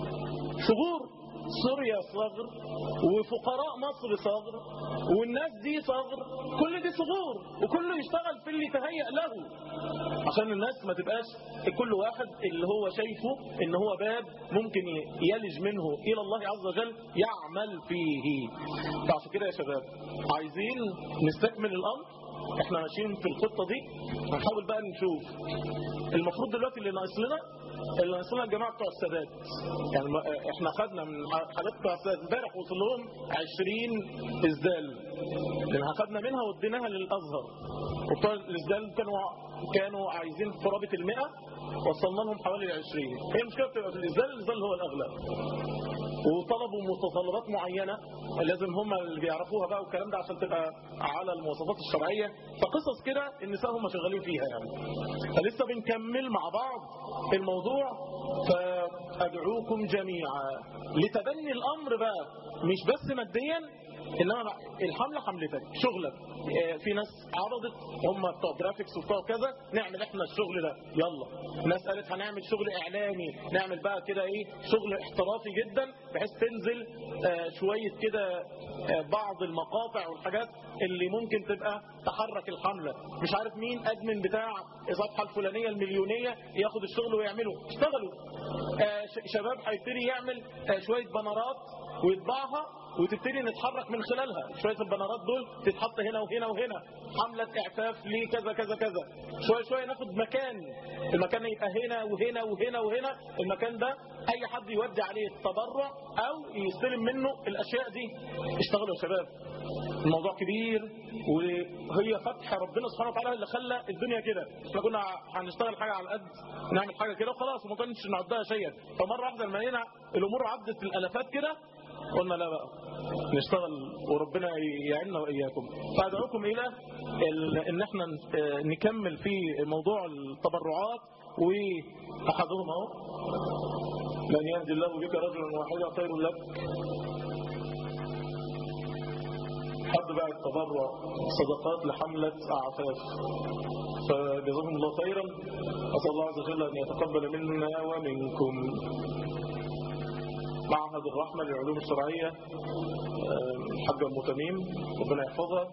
ثغور سوريا صغر وفقراء مصر صغر والناس دي صغر كل دي صغور وكله يشتغل في اللي تهيأ له عشان الناس ما تبقاش كل واحد اللي هو شايفه ان هو باب ممكن يلج منه الى الله عز وجل يعمل فيه فعشان كده يا شباب عايزين نستكمل الامر احنا ماشيين في الخطه دي هنحاول بقى نشوف المفروض دلوقتي اللي ناقص لنا اللي ناقص لنا الجماعه بتوع السادات يعني احنا خدنا من حاجات بتوع السادات امبارح وصل لهم 20 اسدال لان اخذنا منها واديناها للازهر وبتوع الاسدال كانوا كانوا عايزين قرابه ال 100 وصلنا لهم حوالي 20 هي المشكله بتبقى في الاسدال الاسدال هو الاغلب وطلبوا متطلبات معينة لازم هم اللي بيعرفوها بقى والكلام ده عشان تبقى على المواصفات الشرعية فقصص كده النساء هم شغالين فيها يعني فلسه بنكمل مع بعض الموضوع فأدعوكم جميعا لتبني الأمر بقى مش بس ماديا انما الحمله حملتك شغلك في ناس عرضت هم بتوع جرافيكس وبتوع كذا نعمل احنا الشغل ده يلا ناس قالت هنعمل شغل اعلامي نعمل بقى كده ايه شغل احترافي جدا بحيث تنزل شويه كده بعض المقاطع والحاجات اللي ممكن تبقى تحرك الحمله مش عارف مين ادمن بتاع الصفحه الفلانيه المليونيه ياخد الشغل ويعمله اشتغلوا شباب هيبتدي يعمل شويه بنرات ويطبعها وتبتدي نتحرك من خلالها شوية البنرات دول تتحط هنا وهنا وهنا حملة اعفاف لكذا كذا كذا شوية شوية ناخد مكان المكان يبقى هنا وهنا وهنا وهنا المكان ده اي حد يودي عليه التبرع او يستلم منه الاشياء دي اشتغلوا يا شباب الموضوع كبير وهي فتح ربنا سبحانه وتعالى اللي خلى الدنيا كده احنا كنا هنشتغل حاجة على قد نعمل حاجة كده وخلاص وما كانش نعدها شيئا فمرة واحدة لما لقينا الامور عدت الالافات كده قلنا لا بقى نشتغل وربنا يعيننا وإياكم فأدعوكم إلى إن احنا نكمل في موضوع التبرعات وأحدهم أهو من يهدي الله بك رجلا واحدا خير لك حد بقى التبرع صدقات لحملة أعفاف فجزاهم الله خيرا أسأل الله عز وجل أن يتقبل منا ومنكم معهد الرحمة للعلوم الشرعية الحاجة أم تميم ربنا يحفظها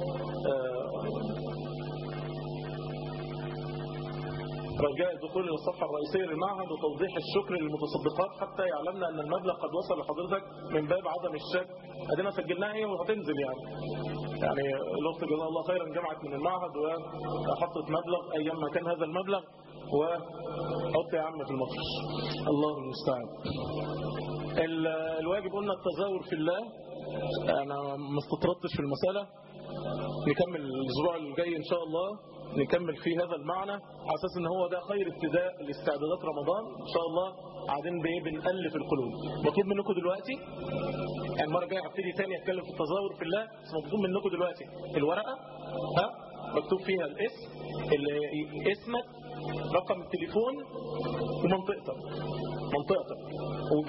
رجاء الدخول إلى الصفحة الرئيسية للمعهد وتوضيح الشكر للمتصدقات حتى يعلمنا أن المبلغ قد وصل لحضرتك من باب عدم الشك أدينا سجلناها هي وهتنزل يعني يعني الأخت جزاها الله خيرا جمعت من المعهد وحطت مبلغ أيام ما كان هذا المبلغ وحط يا عم في المطرش الله المستعان الواجب قلنا التزاور في الله انا ما استطردتش في المسألة نكمل الاسبوع الجاي ان شاء الله نكمل فيه هذا المعنى على اساس ان هو ده خير ابتداء لاستعدادات رمضان ان شاء الله قاعدين بايه بنالف القلوب مطلوب منكم دلوقتي يعني المره الجايه هبتدي تاني اتكلم في التزاور في الله بس مطلوب منكم دلوقتي الورقه ها مكتوب فيها الاسم اسمك رقم التليفون ومنطقتك منطقتك